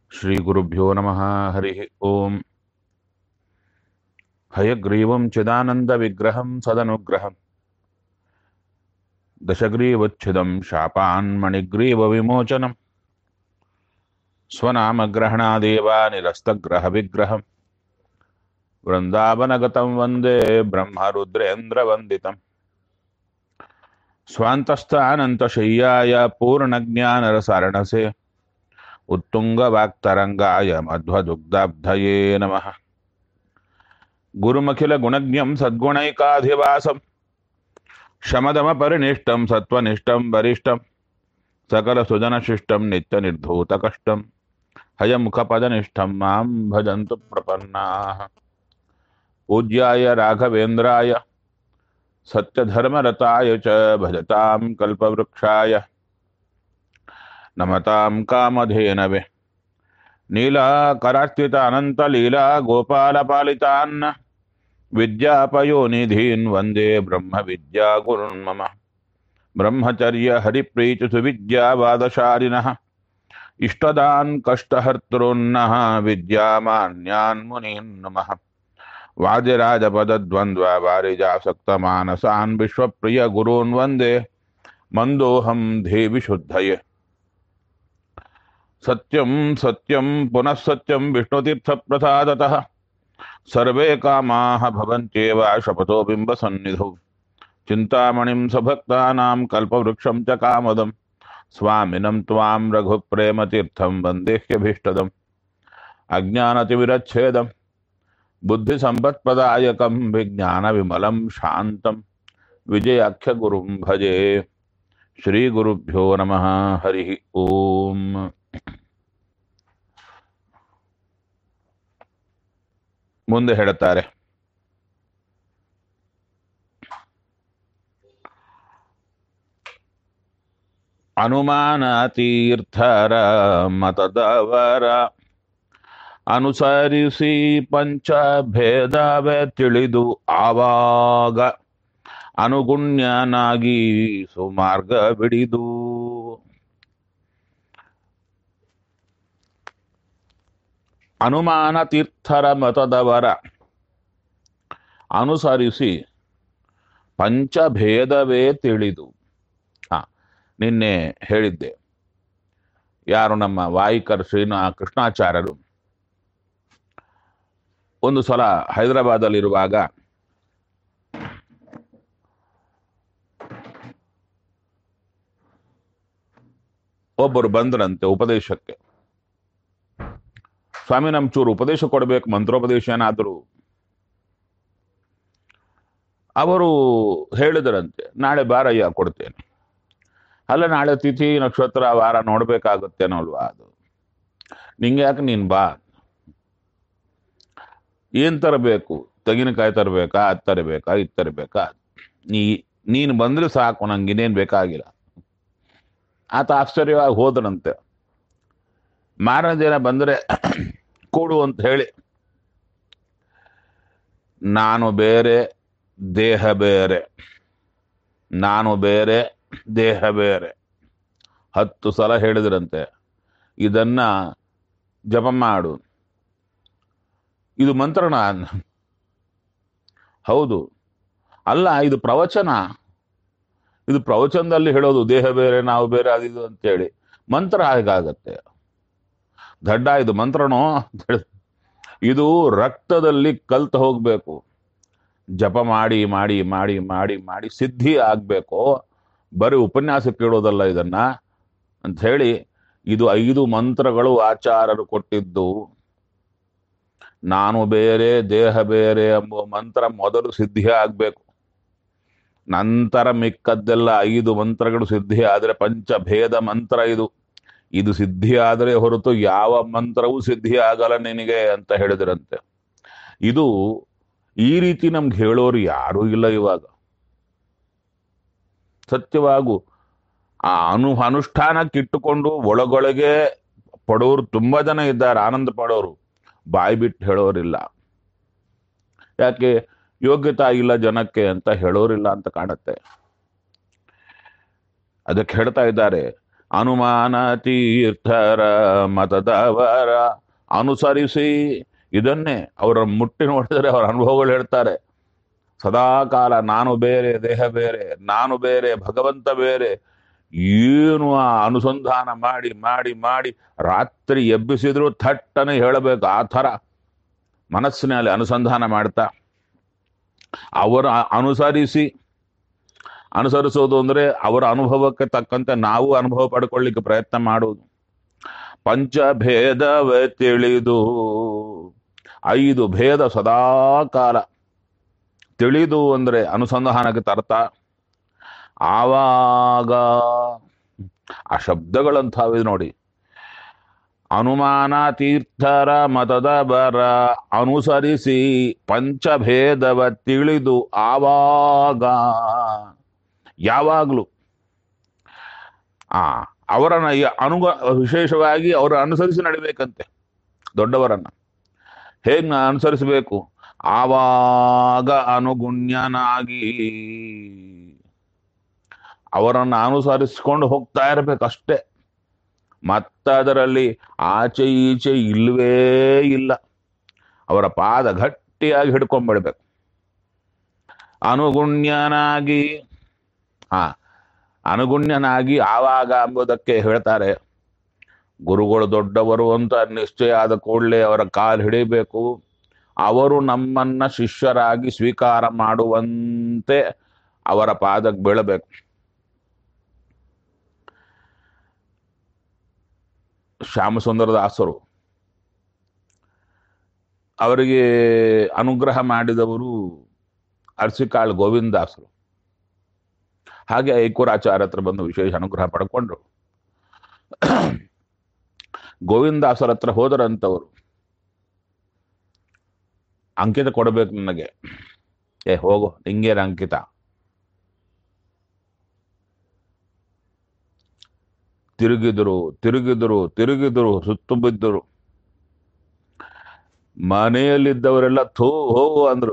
श्रीगुरुभ्यो नमः हरिः ओम् हयग्रीवं चिदानन्दविग्रहं सदनुग्रहम् दशग्रीवच्छिदं शापान्मणिग्रीवविमोचनम् स्वनामग्रहणादेव निरस्तग्रहविग्रहम् वृन्दावनगतं वन्दे ब्रह्मरुद्रेन्द्रवन्दितम् स्वान्तस्थानन्तशय्याय पूर्णज्ञानरसारणसे उत्तुङ्गवाक्तरङ्गाय मध्वदुग्धाब्धये नमः गुरुमखिलगुणज्ञं सद्गुणैकाधिवासं शमदमपरिनिष्टं सत्त्वनिष्ठं वरिष्ठं सकलसुजनशिष्टं नित्यनिर्धूतकष्टं हयमुखपदनिष्ठं मां भजन्तु प्रपन्नाः पूज्याय राघवेन्द्राय सत्यधर्मरताय च भजतां कल्पवृक्षाय नमतां कामधेनवे नीलाकरार्चित अनन्तलीला गोपालपालितान् विद्यापयोनिधीन् वन्दे ब्रह्मविद्यागुरुन् मम ब्रह्मचर्यहरिप्रीतिसुविद्यावादशालिनः इष्टदान् कष्टहर्तॄन्नः विद्यामान्यान् मुनीन् नमः वादिराजपदद्वन्द्ववारिजासक्तमानसान् विश्वप्रियगुरून् वन्दे मन्दोऽहं देवि शुद्धये सत्यं सत्यं पुनः सत्यं विष्णुतीर्थप्रसादतः सर्वे कामाः भवन्त्येव शपथो बिम्बसन्निधौ चिन्तामणिं सभक्तानां कल्पवृक्षं च कामदं स्वामिनं त्वां रघुप्रेमतीर्थं वन्देह्यभीष्टदम् अज्ञानतिविरच्छेदं बुद्धिसम्पत्प्रदायकं विज्ञानविमलं शान्तं विजयाख्यगुरुं भजे श्रीगुरुभ्यो नमः हरिः ओम् ಮುಂದೆ ಹೇಳುತ್ತಾರೆ ಅನುಮಾನ ತೀರ್ಥರ ಮತದವರ ಅನುಸರಿಸಿ ಪಂಚಭೇದವೇ ತಿಳಿದು ಆವಾಗ ಅನುಗುಣ್ಯನಾಗಿ ಸುಮಾರ್ಗ ಬಿಡಿದು ಅನುಮಾನ ತೀರ್ಥರ ಮತದವರ ಅನುಸರಿಸಿ ಪಂಚಭೇದವೇ ತಿಳಿದು ಹಾ ನಿನ್ನೆ ಹೇಳಿದ್ದೆ ಯಾರು ನಮ್ಮ ವಾಯಿಕರ್ ಶ್ರೀನಾ ಕೃಷ್ಣಾಚಾರ್ಯರು ಒಂದು ಸಲ ಹೈದರಾಬಾದಲ್ಲಿರುವಾಗ ಒಬ್ಬರು ಬಂದ್ರಂತೆ ಉಪದೇಶಕ್ಕೆ ಸ್ವಾಮಿ ನಮ್ ಚೂರು ಉಪದೇಶ ಕೊಡ್ಬೇಕು ಮಂತ್ರೋಪದೇಶ ಏನಾದರೂ ಅವರು ಹೇಳಿದರಂತೆ ನಾಳೆ ಬಾರಯ್ಯ ಕೊಡ್ತೇನೆ ಅಲ್ಲ ನಾಳೆ ತಿಥಿ ನಕ್ಷತ್ರ ವಾರ ನೋಡ್ಬೇಕಾಗುತ್ತೇನೋ ಅಲ್ವಾ ಅದು ನಿಂಗೆ ಯಾಕೆ ನೀನ್ ಬಾ ಏನ್ ತರಬೇಕು ತೆಂಗಿನಕಾಯಿ ತರಬೇಕಾ ಅದ್ ತರಬೇಕಾ ಇದ್ ತರಬೇಕಾ ನೀ ನೀನು ಬಂದ್ರೆ ಸಾಕು ನಂಗೆ ಇನ್ನೇನ್ ಬೇಕಾಗಿಲ್ಲ ಆತ ಆಶ್ಚರ್ಯವಾಗಿ ಹೋದನಂತೆ ಮಾರನೇ ದಿನ ಬಂದ್ರೆ ಕೊಡು ಅಂತ ಹೇಳಿ ನಾನು ಬೇರೆ ದೇಹ ಬೇರೆ ನಾನು ಬೇರೆ ದೇಹ ಬೇರೆ ಹತ್ತು ಸಲ ಹೇಳಿದ್ರಂತೆ ಇದನ್ನ ಜಪ ಮಾಡು ಇದು ಮಂತ್ರಣ ಹೌದು ಅಲ್ಲ ಇದು ಪ್ರವಚನ ಇದು ಪ್ರವಚನದಲ್ಲಿ ಹೇಳೋದು ದೇಹ ಬೇರೆ ನಾವು ಬೇರೆ ಅದಿದು ಅಂತೇಳಿ ಮಂತ್ರ ಹೇಗಾಗತ್ತೆ ದಡ್ಡ ಇದು ಮಂತ್ರನೋ ಅಂತ ಹೇಳಿ ಇದು ರಕ್ತದಲ್ಲಿ ಕಲ್ತು ಹೋಗ್ಬೇಕು ಜಪ ಮಾಡಿ ಮಾಡಿ ಮಾಡಿ ಮಾಡಿ ಮಾಡಿ ಸಿದ್ಧಿ ಆಗ್ಬೇಕು ಬರೀ ಉಪನ್ಯಾಸ ಕೇಳೋದಲ್ಲ ಇದನ್ನ ಅಂತ ಹೇಳಿ ಇದು ಐದು ಮಂತ್ರಗಳು ಆಚಾರರು ಕೊಟ್ಟಿದ್ದು ನಾನು ಬೇರೆ ದೇಹ ಬೇರೆ ಎಂಬುವ ಮಂತ್ರ ಮೊದಲು ಸಿದ್ಧಿ ಆಗ್ಬೇಕು ನಂತರ ಮಿಕ್ಕದ್ದೆಲ್ಲ ಐದು ಮಂತ್ರಗಳು ಸಿದ್ಧಿ ಆದರೆ ಪಂಚಭೇದ ಮಂತ್ರ ಇದು ಇದು ಸಿದ್ಧಿ ಆದರೆ ಹೊರತು ಯಾವ ಮಂತ್ರವೂ ಸಿದ್ಧಿ ಆಗಲ್ಲ ನಿನಗೆ ಅಂತ ಹೇಳಿದ್ರಂತೆ ಇದು ಈ ರೀತಿ ನಮ್ಗೆ ಹೇಳೋರು ಯಾರೂ ಇಲ್ಲ ಇವಾಗ ಸತ್ಯವಾಗು ಆ ಅನು ಅನುಷ್ಠಾನಕ್ಕಿಟ್ಟುಕೊಂಡು ಒಳಗೊಳಗೆ ಪಡೋರು ತುಂಬಾ ಜನ ಇದ್ದಾರೆ ಆನಂದ ಪಡೋರು ಬಾಯಿ ಬಿಟ್ಟು ಹೇಳೋರಿಲ್ಲ ಯಾಕೆ ಯೋಗ್ಯತಾ ಇಲ್ಲ ಜನಕ್ಕೆ ಅಂತ ಹೇಳೋರಿಲ್ಲ ಅಂತ ಕಾಣುತ್ತೆ ಅದಕ್ಕೆ ಹೇಳ್ತಾ ಇದ್ದಾರೆ ಅನುಮಾನ ತೀರ್ಥರ ಮತದವರ ಅನುಸರಿಸಿ ಇದನ್ನೇ ಅವರ ಮುಟ್ಟಿ ನೋಡಿದರೆ ಅವರ ಅನುಭವಗಳು ಹೇಳ್ತಾರೆ ಸದಾಕಾಲ ನಾನು ಬೇರೆ ದೇಹ ಬೇರೆ ನಾನು ಬೇರೆ ಭಗವಂತ ಬೇರೆ ಏನು ಆ ಅನುಸಂಧಾನ ಮಾಡಿ ಮಾಡಿ ಮಾಡಿ ರಾತ್ರಿ ಎಬ್ಬಿಸಿದ್ರು ಥಟ್ಟನೆ ಹೇಳಬೇಕು ಆ ಥರ ಮನಸ್ಸಿನಲ್ಲಿ ಅನುಸಂಧಾನ ಮಾಡ್ತಾ ಅವರ ಅನುಸರಿಸಿ ಅನುಸರಿಸೋದು ಅಂದ್ರೆ ಅವರ ಅನುಭವಕ್ಕೆ ತಕ್ಕಂತೆ ನಾವು ಅನುಭವ ಪಡ್ಕೊಳ್ಳಿಕ್ಕೆ ಪ್ರಯತ್ನ ಮಾಡುವುದು ಪಂಚಭೇದವೇ ತಿಳಿದು ಐದು ಭೇದ ಸದಾಕಾಲ ತಿಳಿದು ಅಂದ್ರೆ ಅನುಸಂಧಾನಕ್ಕೆ ತರ್ತಾ ಆವಾಗ ಆ ಶಬ್ದಗಳಂಥವು ನೋಡಿ ಅನುಮಾನ ತೀರ್ಥರ ಮತದ ಬರ ಅನುಸರಿಸಿ ಪಂಚಭೇದವ ತಿಳಿದು ಆವಾಗ ಯಾವಾಗಲೂ ಆ ಅವರನ್ನ ಈ ಅನುಗ ವಿಶೇಷವಾಗಿ ಅವರ ಅನುಸರಿಸಿ ನಡಿಬೇಕಂತೆ ದೊಡ್ಡವರನ್ನ ಹೇಗ್ ಅನುಸರಿಸಬೇಕು ಆವಾಗ ಅನುಗುಣ್ಯನಾಗಿ ಅವರನ್ನು ಅನುಸರಿಸಿಕೊಂಡು ಹೋಗ್ತಾ ಇರಬೇಕಷ್ಟೇ ಮತ್ತದರಲ್ಲಿ ಆಚೆ ಈಚೆ ಇಲ್ಲವೇ ಇಲ್ಲ ಅವರ ಪಾದ ಗಟ್ಟಿಯಾಗಿ ಹಿಡ್ಕೊಂಡ್ಬಿಡ್ಬೇಕು ಅನುಗುಣ್ಯನಾಗಿ ಹಾ ಅನುಗುಣ್ಯನಾಗಿ ಆವಾಗ ಎಂಬುದಕ್ಕೆ ಹೇಳ್ತಾರೆ ಗುರುಗಳು ದೊಡ್ಡವರು ಅಂತ ನಿಶ್ಚಯ ಆದ ಕೂಡಲೇ ಅವರ ಕಾಲು ಹಿಡಿಬೇಕು ಅವರು ನಮ್ಮನ್ನ ಶಿಷ್ಯರಾಗಿ ಸ್ವೀಕಾರ ಮಾಡುವಂತೆ ಅವರ ಪಾದಕ್ಕೆ ಬೀಳಬೇಕು ಶ್ಯಾಮಸುಂದರ ದಾಸರು ಅವರಿಗೆ ಅನುಗ್ರಹ ಮಾಡಿದವರು ಅರ್ಸಿಕಾಳ್ ಗೋವಿಂದಾಸರು ಹಾಗೆ ಐಕೂರಾಚಾರ್ಯ ಹತ್ರ ಬಂದು ವಿಶೇಷ ಅನುಗ್ರಹ ಪಡ್ಕೊಂಡ್ರು ಗೋವಿಂದಾಸರ ಹತ್ರ ಹೋದರಂತವರು ಅಂಕಿತ ಕೊಡಬೇಕು ನನಗೆ ಏ ಹೋಗು ಹಿಂಗೇನ ಅಂಕಿತ ತಿರುಗಿದ್ರು ತಿರುಗಿದ್ರು ತಿರುಗಿದ್ರು ಸುತ್ತು ಬಿದ್ದರು ಮನೆಯಲ್ಲಿದ್ದವರೆಲ್ಲ ಥೂ ಹೋಗು ಅಂದ್ರು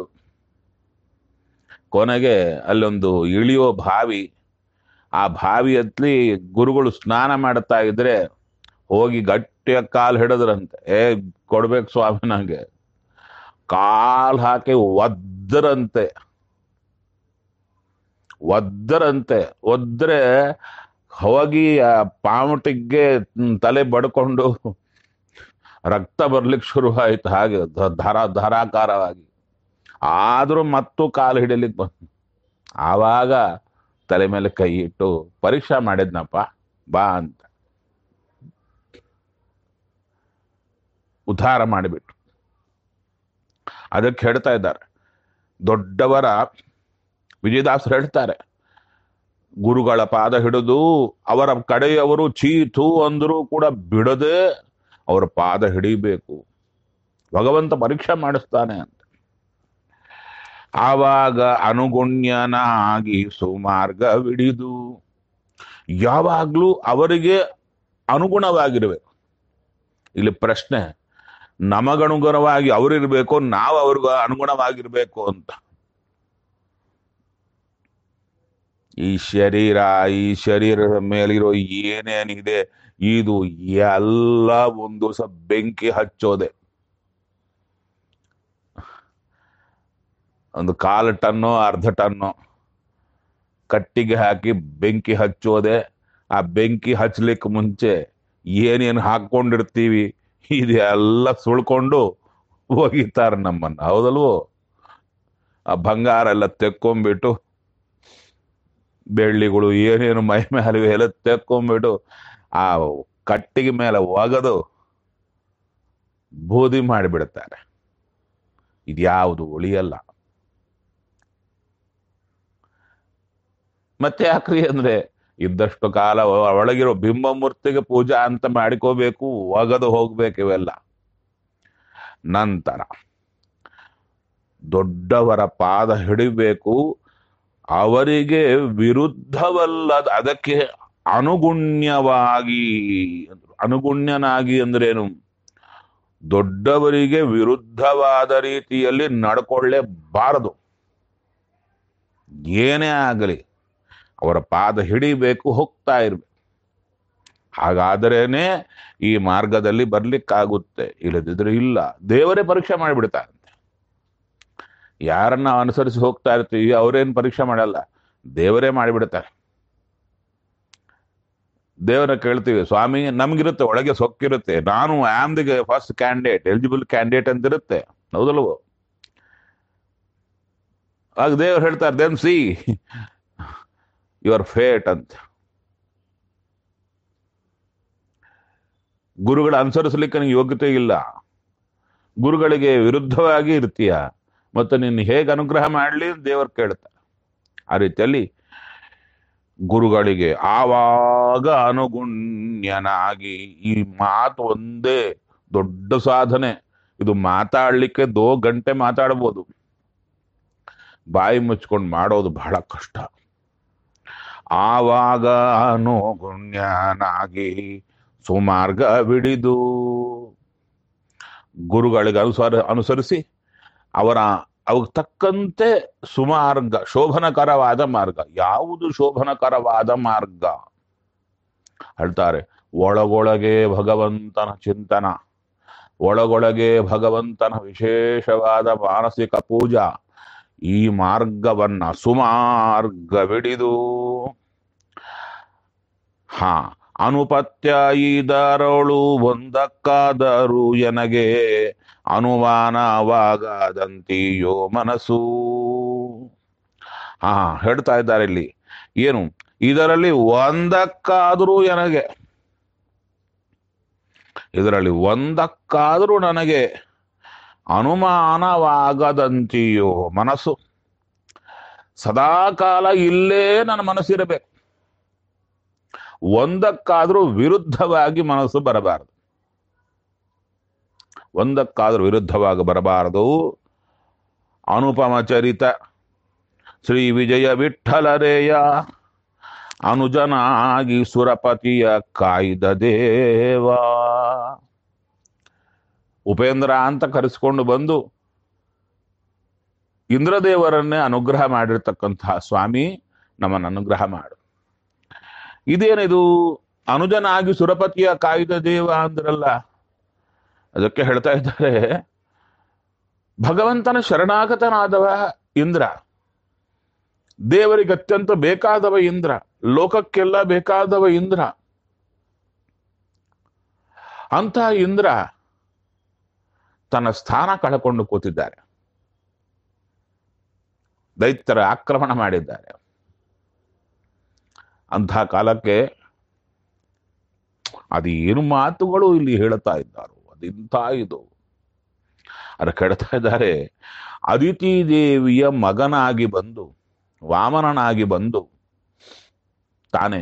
ಕೊನೆಗೆ ಅಲ್ಲೊಂದು ಇಳಿಯೋ ಬಾವಿ ಆ ಬಾವಿಯಲ್ಲಿ ಗುರುಗಳು ಸ್ನಾನ ಮಾಡ್ತಾ ಇದ್ರೆ ಹೋಗಿ ಗಟ್ಟಿಯ ಕಾಲು ಹಿಡಿದ್ರಂತೆ ಏ ಕೊಡ್ಬೇಕು ಸ್ವಾಮಿ ನಂಗೆ ಕಾಲ್ ಹಾಕಿ ಒದ್ದರಂತೆ ಒದ್ದರಂತೆ ಒದ್ರೆ ಹೋಗಿ ಆ ಪಾಮಟಿಗೆ ತಲೆ ಬಡ್ಕೊಂಡು ರಕ್ತ ಬರ್ಲಿಕ್ಕೆ ಶುರುವಾಯ್ತು ಹಾಗೆ ಧ- ಧಾರಾ ಧಾರಾಕಾರವಾಗಿ ಆದ್ರೂ ಮತ್ತು ಕಾಲು ಹಿಡಿಲಿಕ್ಕೆ ಬಂತು ಆವಾಗ ತಲೆ ಮೇಲೆ ಕೈ ಇಟ್ಟು ಪರೀಕ್ಷೆ ಮಾಡಿದ್ನಪ್ಪ ಬಾ ಅಂತ ಉದ್ಧಾರ ಮಾಡಿಬಿಟ್ಟು ಅದಕ್ಕೆ ಹೇಳ್ತಾ ಇದ್ದಾರೆ ದೊಡ್ಡವರ ವಿಜಯದಾಸರು ಹೇಳ್ತಾರೆ ಗುರುಗಳ ಪಾದ ಹಿಡಿದು ಅವರ ಕಡೆಯವರು ಚೀತು ಅಂದರೂ ಕೂಡ ಬಿಡದೆ ಅವರ ಪಾದ ಹಿಡಿಬೇಕು ಭಗವಂತ ಪರೀಕ್ಷೆ ಮಾಡಿಸ್ತಾನೆ ಅಂತ ಆವಾಗ ಅನುಗುಣ್ಯನಾಗಿ ಸುಮಾರ್ಗವಿಡಿದು ಯಾವಾಗ್ಲೂ ಅವರಿಗೆ ಅನುಗುಣವಾಗಿರ್ಬೇಕು ಇಲ್ಲಿ ಪ್ರಶ್ನೆ ನಮಗನುಗುಣವಾಗಿ ಅವರಿರ್ಬೇಕು ನಾವು ಅವ್ರಿಗೂ ಅನುಗುಣವಾಗಿರ್ಬೇಕು ಅಂತ ಈ ಶರೀರ ಈ ಶರೀರದ ಮೇಲಿರೋ ಏನೇನಿದೆ ಇದು ಎಲ್ಲ ಒಂದು ದಿವಸ ಬೆಂಕಿ ಹಚ್ಚೋದೆ ಒಂದು ಕಾಲು ಟನ್ನೋ ಅರ್ಧ ಟನ್ನೋ ಕಟ್ಟಿಗೆ ಹಾಕಿ ಬೆಂಕಿ ಹಚ್ಚೋದೆ ಆ ಬೆಂಕಿ ಹಚ್ಲಿಕ್ಕೆ ಮುಂಚೆ ಏನೇನು ಹಾಕೊಂಡಿರ್ತೀವಿ ಇದೆಲ್ಲ ಸುಳ್ಕೊಂಡು ಒಗಿತಾರೆ ನಮ್ಮನ್ನ ಹೌದಲ್ವೋ ಆ ಬಂಗಾರ ಎಲ್ಲ ತೆಕ್ಕೊಂಬಿಟ್ಟು ಬೆಳ್ಳಿಗಳು ಏನೇನು ಮೈ ಮೇಲೆ ಎಲ್ಲ ತೆಕ್ಕೊಂಬಿಟ್ಟು ಆ ಕಟ್ಟಿಗೆ ಮೇಲೆ ಒಗದು ಬೂದಿ ಮಾಡಿಬಿಡ್ತಾರೆ ಇದ್ಯಾವುದು ಉಳಿಯಲ್ಲ ಮತ್ತೆ ಯಾಕ್ರಿ ಅಂದ್ರೆ ಇದ್ದಷ್ಟು ಕಾಲ ಒ- ಒಳಗಿರೋ ಬಿಂಬಮೂರ್ತಿಗೆ ಪೂಜಾ ಅಂತ ಮಾಡ್ಕೋಬೇಕು ಒಗದು ಹೋಗ್ಬೇಕು ಇವೆಲ್ಲ ನಂತರ ದೊಡ್ಡವರ ಪಾದ ಹಿಡಿಬೇಕು ಅವರಿಗೆ ವಿರುದ್ಧವಲ್ಲದ ಅದಕ್ಕೆ ಅನುಗುಣ್ಯವಾಗಿ ಅಂದ್ರು. ಅನುಗುಣ್ಯನಾಗಿ ಅಂದ್ರೇನು ದೊಡ್ಡವರಿಗೆ ವಿರುದ್ಧವಾದ ರೀತಿಯಲ್ಲಿ ನಡ್ಕೊಳ್ಳೇಬಾರದು ಏನೇ ಆಗಲಿ ಅವರ ಪಾದ ಹಿಡಿಬೇಕು ಹೋಗ್ತಾ ಇರ್ಬೇಕು ಹಾಗಾದರೇನೆ ಈ ಮಾರ್ಗದಲ್ಲಿ ಬರ್ಲಿಕ್ಕಾಗುತ್ತೆ ಇಲ್ಲದಿದ್ರೆ ಇಲ್ಲ ದೇವರೇ ಪರೀಕ್ಷೆ ಮಾಡಿಬಿಡ್ತಾರಂತೆ ಯಾರನ್ನ ನಾವು ಅನುಸರಿಸಿ ಹೋಗ್ತಾ ಇರ್ತೀವಿ ಅವರೇನು ಪರೀಕ್ಷೆ ಮಾಡಲ್ಲ ದೇವರೇ ಮಾಡಿಬಿಡ್ತಾರೆ ದೇವರ ಕೇಳ್ತೀವಿ ಸ್ವಾಮಿ ನಮ್ಗಿರುತ್ತೆ ಒಳಗೆ ಸೊಕ್ಕಿರುತ್ತೆ ನಾನು am the first candidate eligible candidate ಅಂತ ಇರುತ್ತೆ ಹೌದಲ್ವೋ ಆಗ ದೇವ್ರು ಹೇಳ್ತಾರೆ ದೆನ್ ಸಿ ಯುವರ್ ಫೇಟ್ ಅಂತ ಗುರುಗಳ ಅನುಸರಿಸಲಿಕ್ಕೆ ನಿನಗೆ ಯೋಗ್ಯತೆ ಇಲ್ಲ ಗುರುಗಳಿಗೆ ವಿರುದ್ಧವಾಗಿ ಇರ್ತೀಯ ಮತ್ತು ನಿನ್ನ ಹೇಗೆ ಅನುಗ್ರಹ ಮಾಡಲಿ ದೇವರು ಕೇಳ್ತಾರೆ ಆ ರೀತಿಯಲ್ಲಿ ಗುರುಗಳಿಗೆ ಆವಾಗ ಅನುಗುಣ್ಯನಾಗಿ ಈ ಮಾತು ಒಂದೇ ದೊಡ್ಡ ಸಾಧನೆ ಇದು ಮಾತಾಡ್ಲಿಕ್ಕೆ ದೋ ಗಂಟೆ ಮಾತಾಡ್ಬೋದು ಬಾಯಿ ಮುಚ್ಕೊಂಡು ಮಾಡೋದು ಬಹಳ ಕಷ್ಟ ಆವಾಗ ಅನುಗುಣ್ಯನಾಗಿ ಸುಮಾರ್ಗ ಬಿಡಿದು ಗುರುಗಳಿಗೆ ಅನುಸಾರ ಅನುಸರಿಸಿ ಅವರ ಅವಕ್ಕೆ ತಕ್ಕಂತೆ ಸುಮಾರ್ಗ ಶೋಭನಕರವಾದ ಮಾರ್ಗ ಯಾವುದು ಶೋಭನಕರವಾದ ಮಾರ್ಗ ಹೇಳ್ತಾರೆ ಒಳಗೊಳಗೆ ಭಗವಂತನ ಚಿಂತನ ಒಳಗೊಳಗೆ ಭಗವಂತನ ವಿಶೇಷವಾದ ಮಾನಸಿಕ ಪೂಜಾ ಈ ಮಾರ್ಗವನ್ನ ಸುಮಾರ್ಗವಿಡಿದು ಹಾ ಅನುಪತ್ಯ ಇದರಳು ಒಂದಕ್ಕಾದರೂ ಎನಗೆ ಅನುಮಾನವಾಗದಂತೀಯೋ ಮನಸ್ಸು ಹಾ ಹೇಳ್ತಾ ಇದ್ದಾರೆ ಇಲ್ಲಿ ಏನು ಇದರಲ್ಲಿ ಒಂದಕ್ಕಾದರೂ ನನಗೆ ಇದರಲ್ಲಿ ಒಂದಕ್ಕಾದರೂ ನನಗೆ ಅನುಮಾನವಾಗದಂತೆಯೋ ಮನಸ್ಸು ಸದಾಕಾಲ ಇಲ್ಲೇ ನನ್ನ ಮನಸ್ಸಿರಬೇಕು ಒಂದಕ್ಕಾದರೂ ವಿರುದ್ಧವಾಗಿ ಮನಸ್ಸು ಬರಬಾರದು ಒಂದಕ್ಕಾದರೂ ವಿರುದ್ಧವಾಗಿ ಬರಬಾರದು ಅನುಪಮ ಚರಿತ ಶ್ರೀ ವಿಜಯ ವಿಠಲರೇಯ ಅನುಜನಾಗಿ ಸುರಪತಿಯ ಕಾಯ್ದ ದೇವ ಉಪೇಂದ್ರ ಅಂತ ಕರೆಸಿಕೊಂಡು ಬಂದು ಇಂದ್ರದೇವರನ್ನೇ ಅನುಗ್ರಹ ಮಾಡಿರ್ತಕ್ಕಂತಹ ಸ್ವಾಮಿ ನಮ್ಮನ್ನು ಅನುಗ್ರಹ ಮಾಡು ಇದೇನಿದು ಅನುಜನಾಗಿ ಸುರಪತಿಯ ಕಾಯ್ದ ದೇವ ಅಂದ್ರಲ್ಲ ಅದಕ್ಕೆ ಹೇಳ್ತಾ ಇದ್ದಾರೆ ಭಗವಂತನ ಶರಣಾಗತನಾದವ ಇಂದ್ರ ದೇವರಿಗೆ ಅತ್ಯಂತ ಬೇಕಾದವ ಇಂದ್ರ ಲೋಕಕ್ಕೆಲ್ಲ ಬೇಕಾದವ ಇಂದ್ರ ಅಂತ ಇಂದ್ರ ತನ್ನ ಸ್ಥಾನ ಕಳಕೊಂಡು ಕೂತಿದ್ದಾರೆ ದೈತ್ಯರ ಆಕ್ರಮಣ ಮಾಡಿದ್ದಾರೆ ಅಂಥ ಕಾಲಕ್ಕೆ ಅದೇನು ಮಾತುಗಳು ಇಲ್ಲಿ ಹೇಳುತ್ತಾ ಇದ್ದಾರೋ ಅದಿಂತ ಇದು ಅದ ಕೆಡ್ತಾ ಇದ್ದಾರೆ ಅದಿತಿ ದೇವಿಯ ಮಗನಾಗಿ ಬಂದು ವಾಮನನಾಗಿ ಬಂದು ತಾನೇ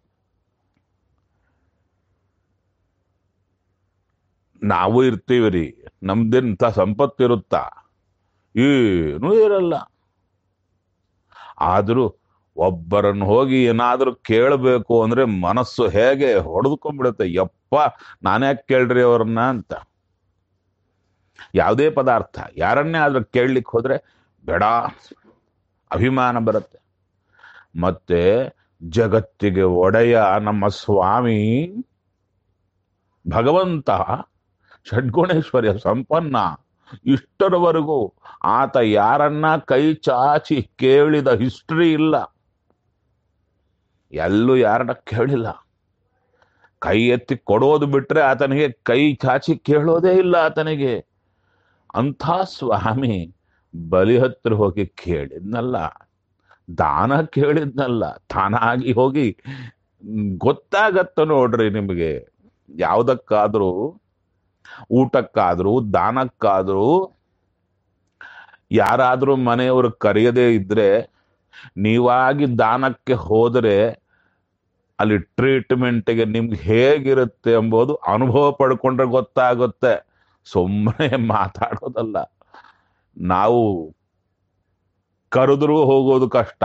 ನಾವು ಇರ್ತೀವಿ ರೀ ನಮ್ದೆಂತ ಸಂಪತ್ತಿರುತ್ತಾ ಏನೂ ಇರಲ್ಲ ಆದರೂ ಒಬ್ಬರನ್ನು ಹೋಗಿ ಏನಾದರೂ ಕೇಳಬೇಕು ಅಂದ್ರೆ ಮನಸ್ಸು ಹೇಗೆ ಹೊಡೆದುಕೊಂಡ್ಬಿಡುತ್ತೆ ಯಪ್ಪ ನಾನ್ಯಾಕೆ ಕೇಳ್ರಿ ಅವ್ರನ್ನ ಅಂತ ಯಾವುದೇ ಪದಾರ್ಥ ಯಾರನ್ನೇ ಆದ್ರೂ ಕೇಳಲಿಕ್ಕೆ ಹೋದ್ರೆ ಬೇಡ ಅಭಿಮಾನ ಬರುತ್ತೆ ಮತ್ತೆ ಜಗತ್ತಿಗೆ ಒಡೆಯ ನಮ್ಮ ಸ್ವಾಮಿ ಭಗವಂತ ಷಡ್ಗುಣೇಶ್ವರ್ಯ ಸಂಪನ್ನ ಇಷ್ಟರವರೆಗೂ ಆತ ಯಾರನ್ನ ಕೈ ಚಾಚಿ ಕೇಳಿದ ಹಿಸ್ಟ್ರಿ ಇಲ್ಲ ಎಲ್ಲೂ ಯಾರನ್ನ ಕೇಳಿಲ್ಲ ಕೈ ಎತ್ತಿ ಕೊಡೋದು ಬಿಟ್ರೆ ಆತನಿಗೆ ಕೈ ಚಾಚಿ ಕೇಳೋದೇ ಇಲ್ಲ ಆತನಿಗೆ ಅಂಥ ಸ್ವಾಮಿ ಬಲಿ ಹತ್ರ ಹೋಗಿ ಕೇಳಿದ್ನಲ್ಲ ದಾನ ಕೇಳಿದ್ನಲ್ಲ ತಾನಾಗಿ ಹೋಗಿ ಗೊತ್ತಾಗತ್ತ ನೋಡ್ರಿ ನಿಮಗೆ ಯಾವುದಕ್ಕಾದ್ರೂ ಊಟಕ್ಕಾದ್ರೂ ದಾನಕ್ಕಾದ್ರೂ ಯಾರಾದ್ರೂ ಮನೆಯವರು ಕರೆಯದೇ ಇದ್ರೆ ನೀವಾಗಿ ದಾನಕ್ಕೆ ಹೋದರೆ ಅಲ್ಲಿ ಟ್ರೀಟ್ಮೆಂಟ್ಗೆ ನಿಮ್ಗೆ ಹೇಗಿರುತ್ತೆ ಎಂಬುದು ಅನುಭವ ಪಡ್ಕೊಂಡ್ರೆ ಗೊತ್ತಾಗುತ್ತೆ ಸುಮ್ಮನೆ ಮಾತಾಡೋದಲ್ಲ ನಾವು ಕರೆದ್ರೂ ಹೋಗೋದು ಕಷ್ಟ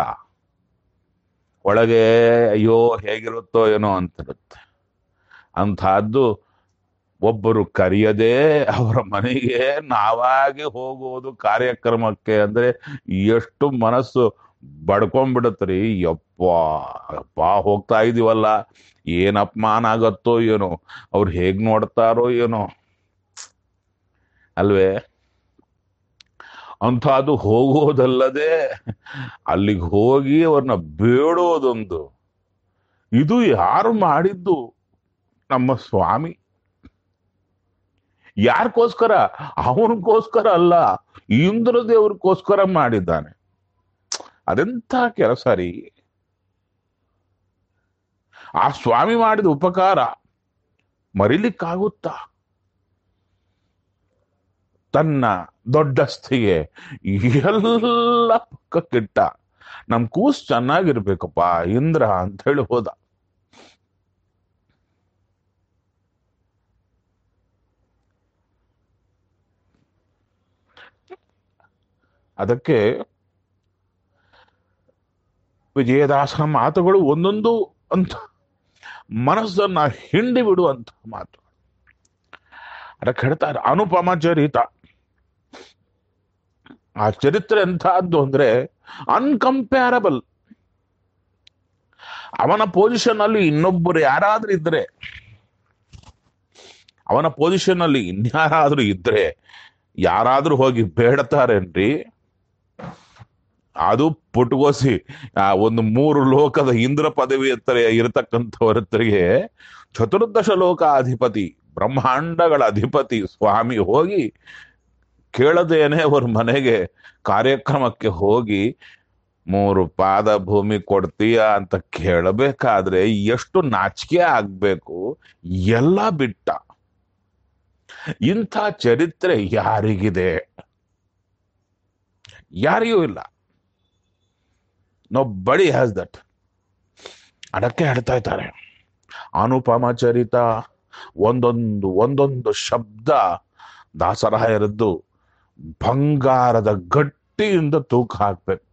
ಒಳಗೆ ಅಯ್ಯೋ ಹೇಗಿರುತ್ತೋ ಏನೋ ಅಂತಿರುತ್ತೆ ಅಂಥದ್ದು ಒಬ್ಬರು ಕರೆಯದೆ ಅವರ ಮನೆಗೆ ನಾವಾಗಿ ಹೋಗುವುದು ಕಾರ್ಯಕ್ರಮಕ್ಕೆ ಅಂದ್ರೆ ಎಷ್ಟು ಮನಸ್ಸು ಬಡ್ಕೊಂಡ್ಬಿಡತ್ರಿ ಯಪ್ಪ ಅಪ್ಪ ಹೋಗ್ತಾ ಇದೀವಲ್ಲ ಏನ್ ಅಪಮಾನ ಆಗತ್ತೋ ಏನೋ ಅವ್ರು ಹೇಗ್ ನೋಡ್ತಾರೋ ಏನೋ ಅಲ್ವೇ ಅಂತ ಅದು ಹೋಗೋದಲ್ಲದೆ ಅಲ್ಲಿಗೆ ಹೋಗಿ ಅವ್ರನ್ನ ಬೇಡೋದೊಂದು ಇದು ಯಾರು ಮಾಡಿದ್ದು ನಮ್ಮ ಸ್ವಾಮಿ ಯಾರಿಗೋಸ್ಕರ ಅವನಿಗೋಸ್ಕರ ಅಲ್ಲ ಇಂದ್ರ ದೇವ್ರಿಗೋಸ್ಕರ ಮಾಡಿದ್ದಾನೆ ಅದೆಂಥ ಕೆಲಸ ರೀ ಆ ಸ್ವಾಮಿ ಮಾಡಿದ ಉಪಕಾರ ಮರಿಲಿಕ್ಕಾಗುತ್ತಾ ತನ್ನ ದೊಡ್ಡಸ್ತಿಗೆ ಎಲ್ಲ ಪಕ್ಕಕ್ಕಿಟ್ಟ ನಮ್ ಕೂಸ್ ಚೆನ್ನಾಗಿರ್ಬೇಕಪ್ಪ ಇಂದ್ರ ಅಂತ ಹೇಳಿ ಹೋದ ಅದಕ್ಕೆ ವಿಜಯದಾಸನ ಮಾತುಗಳು ಒಂದೊಂದು ಅಂತ ಮನಸ್ಸನ್ನ ಹಿಂಡಿ ಬಿಡುವಂತ ಮಾತು ಅದಕ್ಕೆ ಹೇಳ್ತಾರೆ ಅನುಪಮ ಚರಿತ ಆ ಚರಿತ್ರೆ ಎಂತಹದ್ದು ಅಂದ್ರೆ ಅನ್ಕಂಪ್ಯಾರಬಲ್ ಅವನ ಪೊಸಿಷನ್ ಅಲ್ಲಿ ಇನ್ನೊಬ್ಬರು ಯಾರಾದ್ರೂ ಇದ್ರೆ ಅವನ ಪೊಸಿಷನ್ ಅಲ್ಲಿ ಇನ್ಯಾರಾದ್ರೂ ಇದ್ರೆ ಯಾರಾದ್ರೂ ಹೋಗಿ ಬೇಡತಾರೇನ್ರಿ ಅದು ಪುಟ್ಗೋಸಿ ಆ ಒಂದು ಮೂರು ಲೋಕದ ಇಂದ್ರ ಪದವಿ ಹತ್ತಿರ ಇರತಕ್ಕಂಥವರತ್ತರಿಗೆ ಚತುರ್ದಶ ಲೋಕ ಅಧಿಪತಿ ಬ್ರಹ್ಮಾಂಡಗಳ ಅಧಿಪತಿ ಸ್ವಾಮಿ ಹೋಗಿ ಕೇಳದೇನೆ ಅವ್ರ ಮನೆಗೆ ಕಾರ್ಯಕ್ರಮಕ್ಕೆ ಹೋಗಿ ಮೂರು ಪಾದ ಭೂಮಿ ಕೊಡ್ತೀಯ ಅಂತ ಕೇಳಬೇಕಾದ್ರೆ ಎಷ್ಟು ನಾಚಿಕೆ ಆಗ್ಬೇಕು ಎಲ್ಲ ಬಿಟ್ಟ ಇಂಥ ಚರಿತ್ರೆ ಯಾರಿಗಿದೆ ಯಾರಿಗೂ ಇಲ್ಲ ನೋ ಬಡಿ ಹ್ಯಾಸ್ ದಟ್ ಅದಕ್ಕೆ ಹೇಳ್ತಾ ಇದ್ದಾರೆ ಅನುಪಮ ಚರಿತ ಒಂದೊಂದು ಒಂದೊಂದು ಶಬ್ದ ದಾಸರಾಯರದ್ದು ಬಂಗಾರದ ಗಟ್ಟಿಯಿಂದ ತೂಕ ಹಾಕ್ಬೇಕು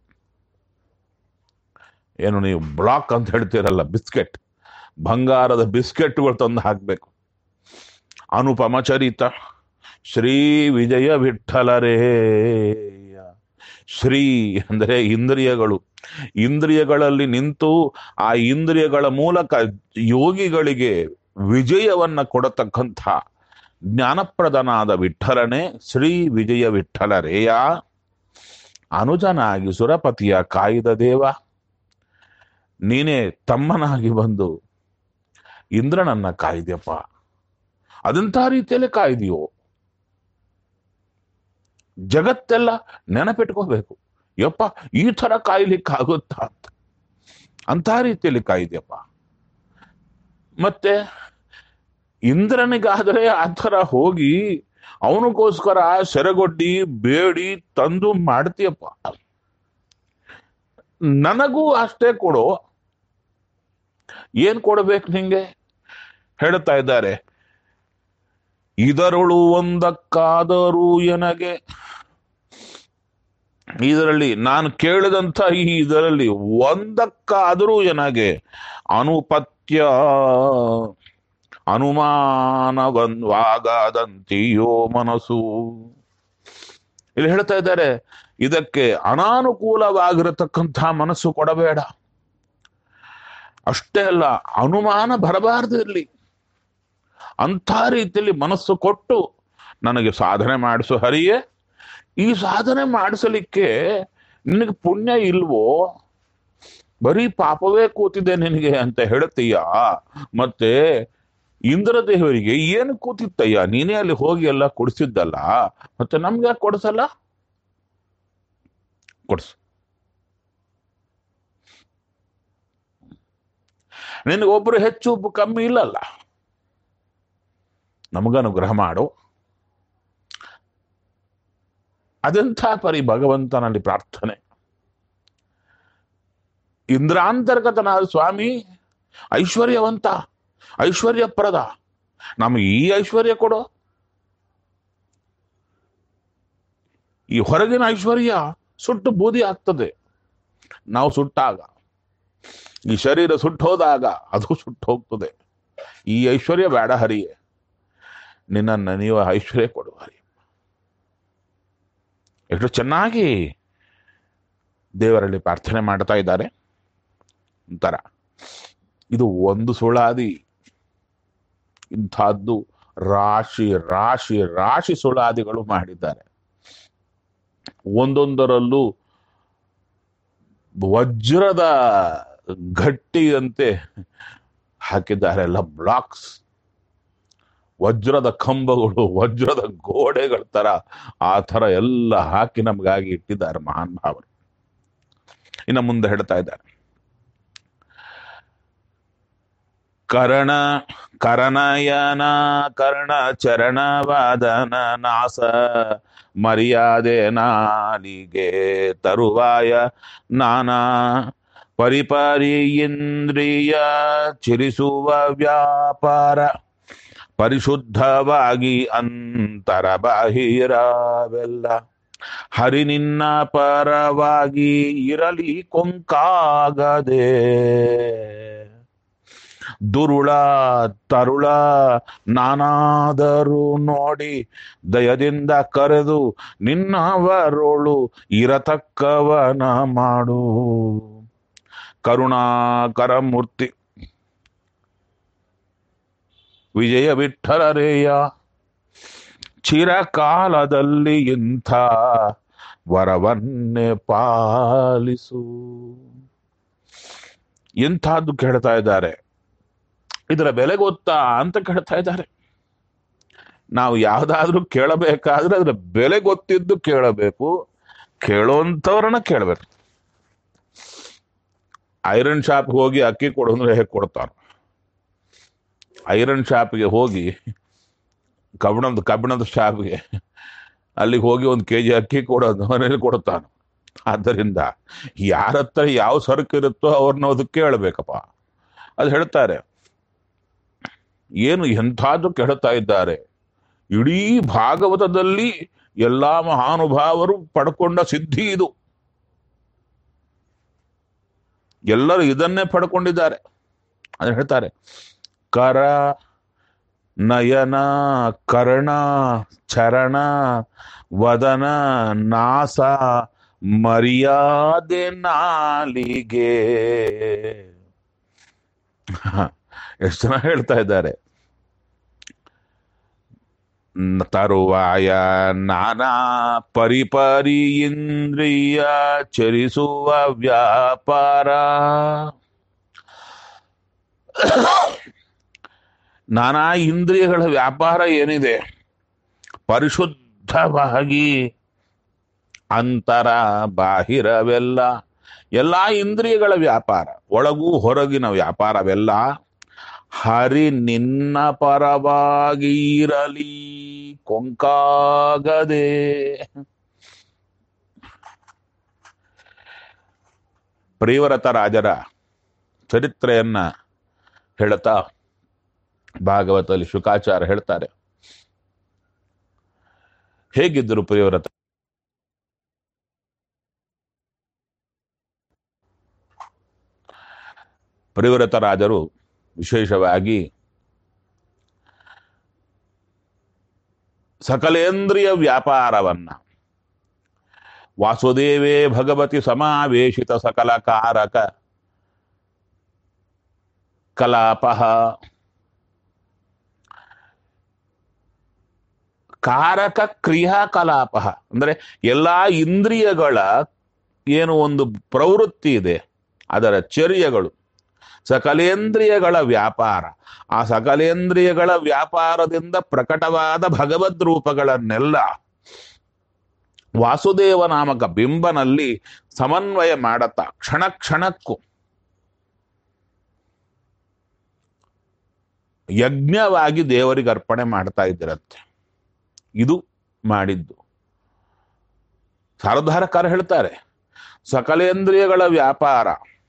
ಏನು ನೀವು ಬ್ಲಾಕ್ ಅಂತ ಹೇಳ್ತೀರಲ್ಲ ಬಿಸ್ಕೆಟ್ ಬಂಗಾರದ ಬಿಸ್ಕೆಟ್ಗಳು ತಂದು ಹಾಕ್ಬೇಕು ಅನುಪಮ ಚರಿತ ಶ್ರೀ ವಿಜಯ ವಿಠಲರೇಯ ಶ್ರೀ ಅಂದರೆ ಇಂದ್ರಿಯಗಳು ಇಂದ್ರಿಯಗಳಲ್ಲಿ ನಿಂತು ಆ ಇಂದ್ರಿಯಗಳ ಮೂಲಕ ಯೋಗಿಗಳಿಗೆ ವಿಜಯವನ್ನ ಕೊಡತಕ್ಕಂಥ ಜ್ಞಾನಪ್ರದನಾದ ವಿಠಲನೇ ಶ್ರೀ ವಿಜಯ ವಿಠಲರೇಯ ಅನುಜನಾಗಿ ಸುರಪತಿಯ ಕಾಯ್ದ ದೇವ ನೀನೇ ತಮ್ಮನಾಗಿ ಬಂದು ಇಂದ್ರನನ್ನ ಕಾಯ್ದೆಪ್ಪ ಅದಂಥ ರೀತಿಯಲ್ಲಿ ಕಾಯ್ದೆಯೋ ಜಗತ್ತೆಲ್ಲ ನೆನಪಿಟ್ಕೋಬೇಕು ಯಪ್ಪ ಈ ತರ ಕಾಯ್ಲಿಕ್ಕಾಗುತ್ತಾ ಅಂತ ಅಂತ ರೀತಿಯಲ್ಲಿ ಕಾಯ್ದೆಯಪ್ಪ ಮತ್ತೆ ಇಂದ್ರನಿಗಾದರೆ ಆ ಥರ ಹೋಗಿ ಅವನಿಗೋಸ್ಕರ ಸೆರಗೊಡ್ಡಿ ಬೇಡಿ ತಂದು ಮಾಡ್ತೀಯಪ್ಪ ನನಗೂ ಅಷ್ಟೇ ಕೊಡು ಏನ್ ಕೊಡ್ಬೇಕು ನಿಂಗೆ ಹೇಳ್ತಾ ಇದ್ದಾರೆ ಇದರಳು ಒಂದಕ್ಕಾದರೂ ಎನಗೆ ಇದರಲ್ಲಿ ನಾನು ಕೇಳಿದಂಥ ಈ ಇದರಲ್ಲಿ ಒಂದಕ್ಕಾದರೂ ಎನಗೆ ಅನುಪತ್ಯ ಅನುಮಾನವಾಗದಂತೆಯೋ ಮನಸ್ಸು ಇಲ್ಲಿ ಹೇಳ್ತಾ ಇದ್ದಾರೆ ಇದಕ್ಕೆ ಅನಾನುಕೂಲವಾಗಿರತಕ್ಕಂಥ ಮನಸ್ಸು ಕೊಡಬೇಡ ಅಷ್ಟೇ ಅಲ್ಲ ಅನುಮಾನ ಬರಬಾರದು ಇರಲಿ ಅಂಥ ರೀತಿಯಲ್ಲಿ ಮನಸ್ಸು ಕೊಟ್ಟು ನನಗೆ ಸಾಧನೆ ಮಾಡಿಸು ಹರಿಯೇ ಈ ಸಾಧನೆ ಮಾಡಿಸಲಿಕ್ಕೆ ನಿನಗೆ ಪುಣ್ಯ ಇಲ್ವೋ ಬರೀ ಪಾಪವೇ ಕೂತಿದೆ ನಿನಗೆ ಅಂತ ಹೇಳ್ತೀಯ ಮತ್ತೆ ಇಂದ್ರದೇವರಿಗೆ ಏನು ಕೂತಿತ್ತಯ್ಯ ನೀನೇ ಅಲ್ಲಿ ಹೋಗಿ ಎಲ್ಲ ಕೊಡಿಸಿದ್ದಲ್ಲ ಮತ್ತೆ ನಮ್ಗೆ ಯಾಕೆ ಕೊಡಿಸಲ್ಲ ಕೊಡ್ಸು ನಿನಗೊಬ್ರು ಹೆಚ್ಚು ಒಬ್ಬ ಕಮ್ಮಿ ಇಲ್ಲಲ್ಲ ನಮಗನುಗ್ರಹ ಮಾಡು ಅದೆಂಥ ಪರಿ ಭಗವಂತನಲ್ಲಿ ಪ್ರಾರ್ಥನೆ ಇಂದ್ರಾಂತರ್ಗತನಾದ ಸ್ವಾಮಿ ಐಶ್ವರ್ಯವಂತ ಐಶ್ವರ್ಯಪ್ರದ ನಮಗೆ ಈ ಐಶ್ವರ್ಯ ಕೊಡು ಈ ಹೊರಗಿನ ಐಶ್ವರ್ಯ ಸುಟ್ಟು ಬೂದಿ ಆಗ್ತದೆ ನಾವು ಸುಟ್ಟಾಗ ಈ ಶರೀರ ಸುಟ್ಟೋದಾಗ ಅದು ಸುಟ್ಟು ಹೋಗ್ತದೆ ಈ ಐಶ್ವರ್ಯ ಬೇಡ ಹರಿಯೇ ನಿನ್ನನ್ನು ನೀವು ಐಶ್ವರ್ಯ ಕೊಡುವ ಹರಿ ಎಷ್ಟು ಚೆನ್ನಾಗಿ ದೇವರಲ್ಲಿ ಪ್ರಾರ್ಥನೆ ಮಾಡ್ತಾ ಇದ್ದಾರೆ ಒಂಥರ ಇದು ಒಂದು ಸುಳಾದಿ ಇಂಥದ್ದು ರಾಶಿ ರಾಶಿ ರಾಶಿ ಸುಳಾದಿಗಳು ಮಾಡಿದ್ದಾರೆ ಒಂದೊಂದರಲ್ಲೂ ವಜ್ರದ ಗಟ್ಟಿಯಂತೆ ಹಾಕಿದ್ದಾರೆ ಎಲ್ಲ ಬ್ಲಾಕ್ಸ್ ವಜ್ರದ ಕಂಬಗಳು ವಜ್ರದ ಗೋಡೆಗಳ ತರ ಆ ತರ ಎಲ್ಲ ಹಾಕಿ ನಮಗಾಗಿ ಇಟ್ಟಿದ್ದಾರೆ ಮಹಾನ್ ಭಾವರು ಇನ್ನು ಮುಂದೆ ಹೇಳ್ತಾ ಇದ್ದಾರೆ ಕರ್ಣ ಕರನಯನ ಕರ್ಣ ಚರಣವಾದನ ನಾಸ ಮರ್ಯಾದೆ ನಾಲಿಗೆ ತರುವಾಯ ನಾನಾ ಪರಿಪರಿ ಇಂದ್ರಿಯ ಚಿರಿಸುವ ವ್ಯಾಪಾರ ಪರಿಶುದ್ಧವಾಗಿ ಅಂತರ ಬಾಹಿರವೆಲ್ಲ ಹರಿ ನಿನ್ನ ಪರವಾಗಿ ಇರಲಿ ಕೊಂಕಾಗದೆ ದುರುಳ ತರುಳ ನಾನಾದರೂ ನೋಡಿ ದಯದಿಂದ ಕರೆದು ನಿನ್ನವರೋಳು ಇರತಕ್ಕವನ ಮಾಡು ಕರುಣಾಕರ ಮೂರ್ತಿ ವಿಜಯ ವಿಠಲರೇಯ ಚಿರಕಾಲದಲ್ಲಿ ಇಂಥ ವರವನ್ನೇ ಪಾಲಿಸು ಎಂಥದ್ದು ಕೇಳ್ತಾ ಇದ್ದಾರೆ ಇದರ ಬೆಲೆ ಗೊತ್ತಾ ಅಂತ ಕೇಳ್ತಾ ಇದ್ದಾರೆ ನಾವು ಯಾವ್ದಾದ್ರೂ ಕೇಳಬೇಕಾದ್ರೆ ಅದರ ಬೆಲೆ ಗೊತ್ತಿದ್ದು ಕೇಳಬೇಕು ಕೇಳೋಂಥವ್ರನ್ನ ಕೇಳಬೇಕು ಐರನ್ ಶಾಪ್ಗೆ ಹೋಗಿ ಅಕ್ಕಿ ಕೊಡು ಅಂದ್ರೆ ಹೇಗೆ ಕೊಡ್ತಾರೆ ಐರನ್ ಶಾಪ್ಗೆ ಹೋಗಿ ಕಬ್ಬಿಣದ ಕಬ್ಬಿಣದ ಶಾಪ್ಗೆ ಅಲ್ಲಿಗೆ ಹೋಗಿ ಒಂದು ಕೆ ಜಿ ಅಕ್ಕಿ ಕೊಡೋದು ಮನೇಲಿ ಕೊಡ್ತಾನೆ ಆದ್ದರಿಂದ ಯಾರ ಹತ್ರ ಯಾವ ಸರಕು ಇರುತ್ತೋ ಅವ್ರನ್ನ ಅದು ಕೇಳಬೇಕಪ್ಪ ಅದು ಹೇಳ್ತಾರೆ ಏನು ಎಂಥದ್ದು ಕೇಳ್ತಾ ಇದ್ದಾರೆ ಇಡೀ ಭಾಗವತದಲ್ಲಿ ಎಲ್ಲಾ ಮಹಾನುಭಾವರು ಪಡ್ಕೊಂಡ ಸಿದ್ಧಿ ಇದು ಎಲ್ಲರೂ ಇದನ್ನೇ ಪಡ್ಕೊಂಡಿದ್ದಾರೆ ಅದು ಹೇಳ್ತಾರೆ ಕರ ನಯನ ಕರ್ಣ ಚರಣ ವದನ ನಾಸ ಮರ್ಯಾದೆ ನಾಲಿಗೆ ಎಷ್ಟು ಜನ ಹೇಳ್ತಾ ಇದ್ದಾರೆ ನ- ತರುವಾಯ ನಾನಾ ಪರಿಪರಿ ಇಂದ್ರಿಯ ಚರಿಸುವ ವ್ಯಾಪಾರ ನಾನಾ ಇಂದ್ರಿಯಗಳ ವ್ಯಾಪಾರ ಏನಿದೆ ಪರಿಶುದ್ಧವಾಗಿ ಅಂತರ ಬಾಹಿರವೆಲ್ಲ ಎಲ್ಲಾ ಇಂದ್ರಿಯಗಳ ವ್ಯಾಪಾರ ಒಳಗೂ ಹೊರಗಿನ ವ್ಯಾಪಾರವೆಲ್ಲ ಹರಿ ನಿನ್ನ ಪರವಾಗಿ ಇರಲಿ ಕೊಂಕಾಗದೆ ಪ್ರಿಯವರತ ರಾಜರ ಚರಿತ್ರೆಯನ್ನ ಹೇಳ್ತಾ ಭಾಗವತದಲ್ಲಿ ಶುಕಾಚಾರ ಹೇಳ್ತಾರೆ ಹೇಗಿದ್ದರು ಪ್ರಿಯವ್ರತ ಪ್ರಿಯವ್ರತ ರಾಜರು ವಿಶೇಷವಾಗಿ ಸಕಲೇಂದ್ರಿಯ ವ್ಯಾಪಾರವನ್ನ ವಾಸುದೇವೇ ಭಗವತಿ ಸಮಾವೇಶಿತ ಸಕಲ ಕಾರಕ ಕಲಾಪ ಕಾರಕ ಕ್ರಿಯಾಕಲಾಪ ಅಂದ್ರೆ ಎಲ್ಲಾ ಇಂದ್ರಿಯಗಳ ಏನು ಒಂದು ಪ್ರವೃತ್ತಿ ಇದೆ ಅದರ ಚರ್ಯಗಳು ಸಕಲೇಂದ್ರಿಯಗಳ ವ್ಯಾಪಾರ ಆ ಸಕಲೇಂದ್ರಿಯಗಳ ವ್ಯಾಪಾರದಿಂದ ಪ್ರಕಟವಾದ ಭಗವದ್ ರೂಪಗಳನ್ನೆಲ್ಲ ವಾಸುದೇವ ನಾಮಕ ಬಿಂಬನಲ್ಲಿ ಸಮನ್ವಯ ಮಾಡತ್ತಾ ಕ್ಷಣ ಕ್ಷಣಕ್ಕೂ ಯಜ್ಞವಾಗಿ ದೇವರಿಗೆ ಅರ್ಪಣೆ ಮಾಡ್ತಾ ಇದ್ದಿರತ್ತೆ ಇದು ಮಾಡಿದ್ದು ಸಾರಧಾರಕಾರ ಹೇಳ್ತಾರೆ ಸಕಲೇಂದ್ರಿಯಗಳ ವ್ಯಾಪಾರ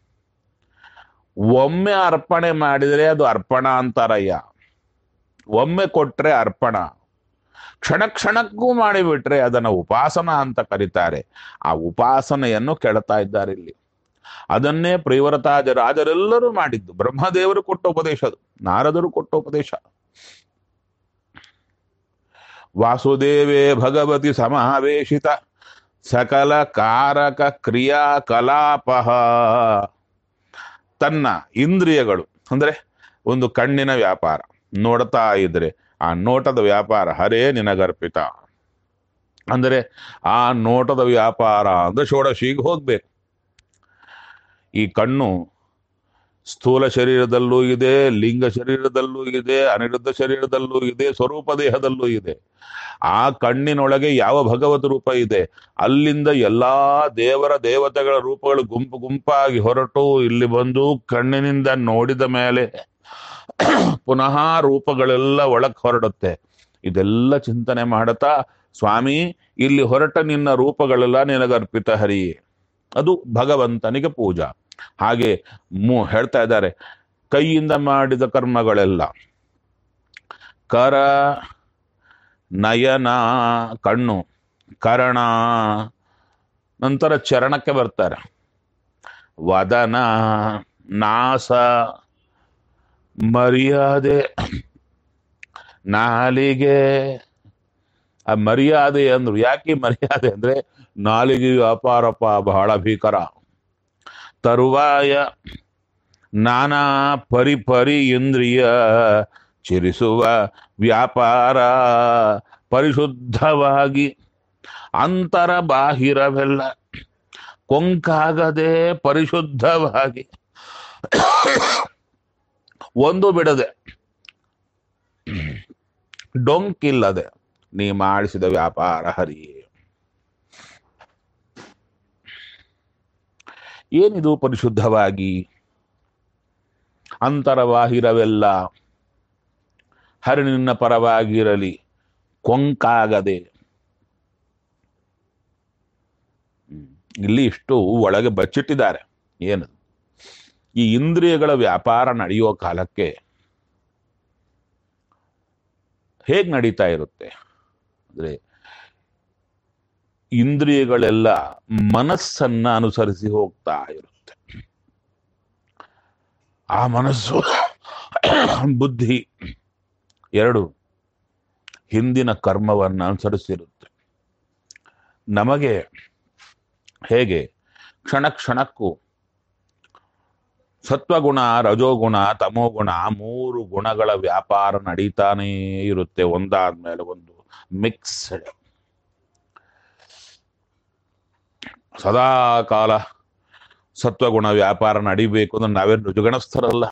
ಒಮ್ಮೆ ಅರ್ಪಣೆ ಮಾಡಿದರೆ ಅದು ಅರ್ಪಣ ಅಂತಾರಯ್ಯ ಒಮ್ಮೆ ಕೊಟ್ರೆ ಅರ್ಪಣ ಕ್ಷಣ ಕ್ಷಣಕ್ಕೂ ಮಾಡಿಬಿಟ್ರೆ ಅದನ್ನ ಉಪಾಸನ ಅಂತ ಕರೀತಾರೆ ಆ ಉಪಾಸನೆಯನ್ನು ಕೆಳ್ತಾ ಇದ್ದಾರೆ ಇಲ್ಲಿ ಅದನ್ನೇ ಪ್ರಿಯವರತಾಜ ರಾಜರೆಲ್ಲರೂ ಮಾಡಿದ್ದು ಬ್ರಹ್ಮದೇವರು ಕೊಟ್ಟ ಉಪದೇಶ ಅದು ನಾರದರು ಕೊಟ್ಟ ಉಪದೇಶ ವಾಸುದೇವೇ ಭಗವತಿ ಸಮಾವೇಶಿತ ಸಕಲ ಕಾರಕ ಕ್ರಿಯಾ ಕಲಾಪ ತನ್ನ ಇಂದ್ರಿಯಗಳು ಅಂದ್ರೆ ಒಂದು ಕಣ್ಣಿನ ವ್ಯಾಪಾರ ನೋಡ್ತಾ ಇದ್ರೆ ಆ ನೋಟದ ವ್ಯಾಪಾರ ಹರೇ ನಿನಗರ್ಪಿತ ಅಂದರೆ ಆ ನೋಟದ ವ್ಯಾಪಾರ ಅಂದ್ರೆ ಷೋಡಶಿಗೆ ಹೋಗ್ಬೇಕು ಈ ಕಣ್ಣು ಸ್ಥೂಲ ಶರೀರದಲ್ಲೂ ಇದೆ ಲಿಂಗ ಶರೀರದಲ್ಲೂ ಇದೆ ಅನಿರುದ್ಧ ಶರೀರದಲ್ಲೂ ಇದೆ ಸ್ವರೂಪ ದೇಹದಲ್ಲೂ ಇದೆ ಆ ಕಣ್ಣಿನೊಳಗೆ ಯಾವ ಭಗವತ್ ರೂಪ ಇದೆ ಅಲ್ಲಿಂದ ಎಲ್ಲಾ ದೇವರ ದೇವತೆಗಳ ರೂಪಗಳು ಗುಂಪು ಗುಂಪಾಗಿ ಹೊರಟು ಇಲ್ಲಿ ಬಂದು ಕಣ್ಣಿನಿಂದ ನೋಡಿದ ಮೇಲೆ ಪುನಃ ರೂಪಗಳೆಲ್ಲ ಒಳಕ್ ಹೊರಡುತ್ತೆ ಇದೆಲ್ಲ ಚಿಂತನೆ ಮಾಡುತ್ತಾ ಸ್ವಾಮಿ ಇಲ್ಲಿ ಹೊರಟ ನಿನ್ನ ರೂಪಗಳೆಲ್ಲ ನಿನಗರ್ಪಿತ ಹರಿ ಅದು ಭಗವಂತನಿಗೆ ಪೂಜಾ ಹಾಗೆ ಮು ಹೇಳ್ತಾ ಇದ್ದಾರೆ ಕೈಯಿಂದ ಮಾಡಿದ ಕರ್ಮಗಳೆಲ್ಲ ಕರ ನಯನ ಕಣ್ಣು ಕರಣ ನಂತರ ಚರಣಕ್ಕೆ ಬರ್ತಾರೆ ವದನ ನಾಸ ಮರ್ಯಾದೆ ನಾಲಿಗೆ ಆ ಮರ್ಯಾದೆ ಅಂದ್ರು ಯಾಕೆ ಮರ್ಯಾದೆ ಅಂದ್ರೆ ನಾಲಿಗೆ ವ್ಯಾಪಾರಪ್ಪ ಬಹಳ ಭೀಕರ ತರುವಾಯ ನಾನಾ ಪರಿ ಪರಿ ಇಂದ್ರಿಯ ಚಿರಿಸುವ ವ್ಯಾಪಾರ ಪರಿಶುದ್ಧವಾಗಿ ಅಂತರ ಬಾಹಿರವೆಲ್ಲ ಕೊಂಕಾಗದೆ ಪರಿಶುದ್ಧವಾಗಿ ಒಂದು ಬಿಡದೆ ಡೊಂಕಿಲ್ಲದೆ ನೀ ಮಾಡಿಸಿದ ವ್ಯಾಪಾರ ಹರಿಯೇ ಏನಿದು ಪರಿಶುದ್ಧವಾಗಿ ಅಂತರವಾಹಿರವೆಲ್ಲ ಹರಿನಿನ್ನ ಪರವಾಗಿರಲಿ ಕೊಂಕಾಗದೆ ಹ್ಮ್. ಇಲ್ಲಿ ಇಷ್ಟು ಒಳಗೆ ಬಚ್ಚಿಟ್ಟಿದ್ದಾರೆ ಏನದು ಈ ಇಂದ್ರಿಯಗಳ ವ್ಯಾಪಾರ ನಡೆಯುವ ಕಾಲಕ್ಕೆ ಹೇಗ್ ನಡೀತಾ ಇರುತ್ತೆ ಅಂದ್ರೆ ಇಂದ್ರಿಯಗಳೆಲ್ಲ ಮನಸ್ಸನ್ನ ಅನುಸರಿಸಿ ಹೋಗ್ತಾ ಇರುತ್ತೆ ಆ ಮನಸ್ಸು ಬುದ್ಧಿ ಎರಡು ಹಿಂದಿನ ಕರ್ಮವನ್ನ ಅನುಸರಿಸಿರುತ್ತೆ ನಮಗೆ ಹೇಗೆ ಕ್ಷಣ ಕ್ಷಣಕ್ಕೂ ಸತ್ವಗುಣ ರಜೋಗುಣ ತಮೋಗುಣ ಮೂರು ಗುಣಗಳ ವ್ಯಾಪಾರ ನಡೀತಾನೇ ಇರುತ್ತೆ ಒಂದಾದ್ಮೇಲೆ ಒಂದು ಮಿಕ್ಸ್ಡ್ ಸದಾ ಕಾಲ ಸತ್ವಗುಣ ವ್ಯಾಪಾರ ನಡಿಬೇಕು ಅಂದ್ರೆ ನಾವೇನು ರುಜುಗಣಸ್ಥರಲ್ಲ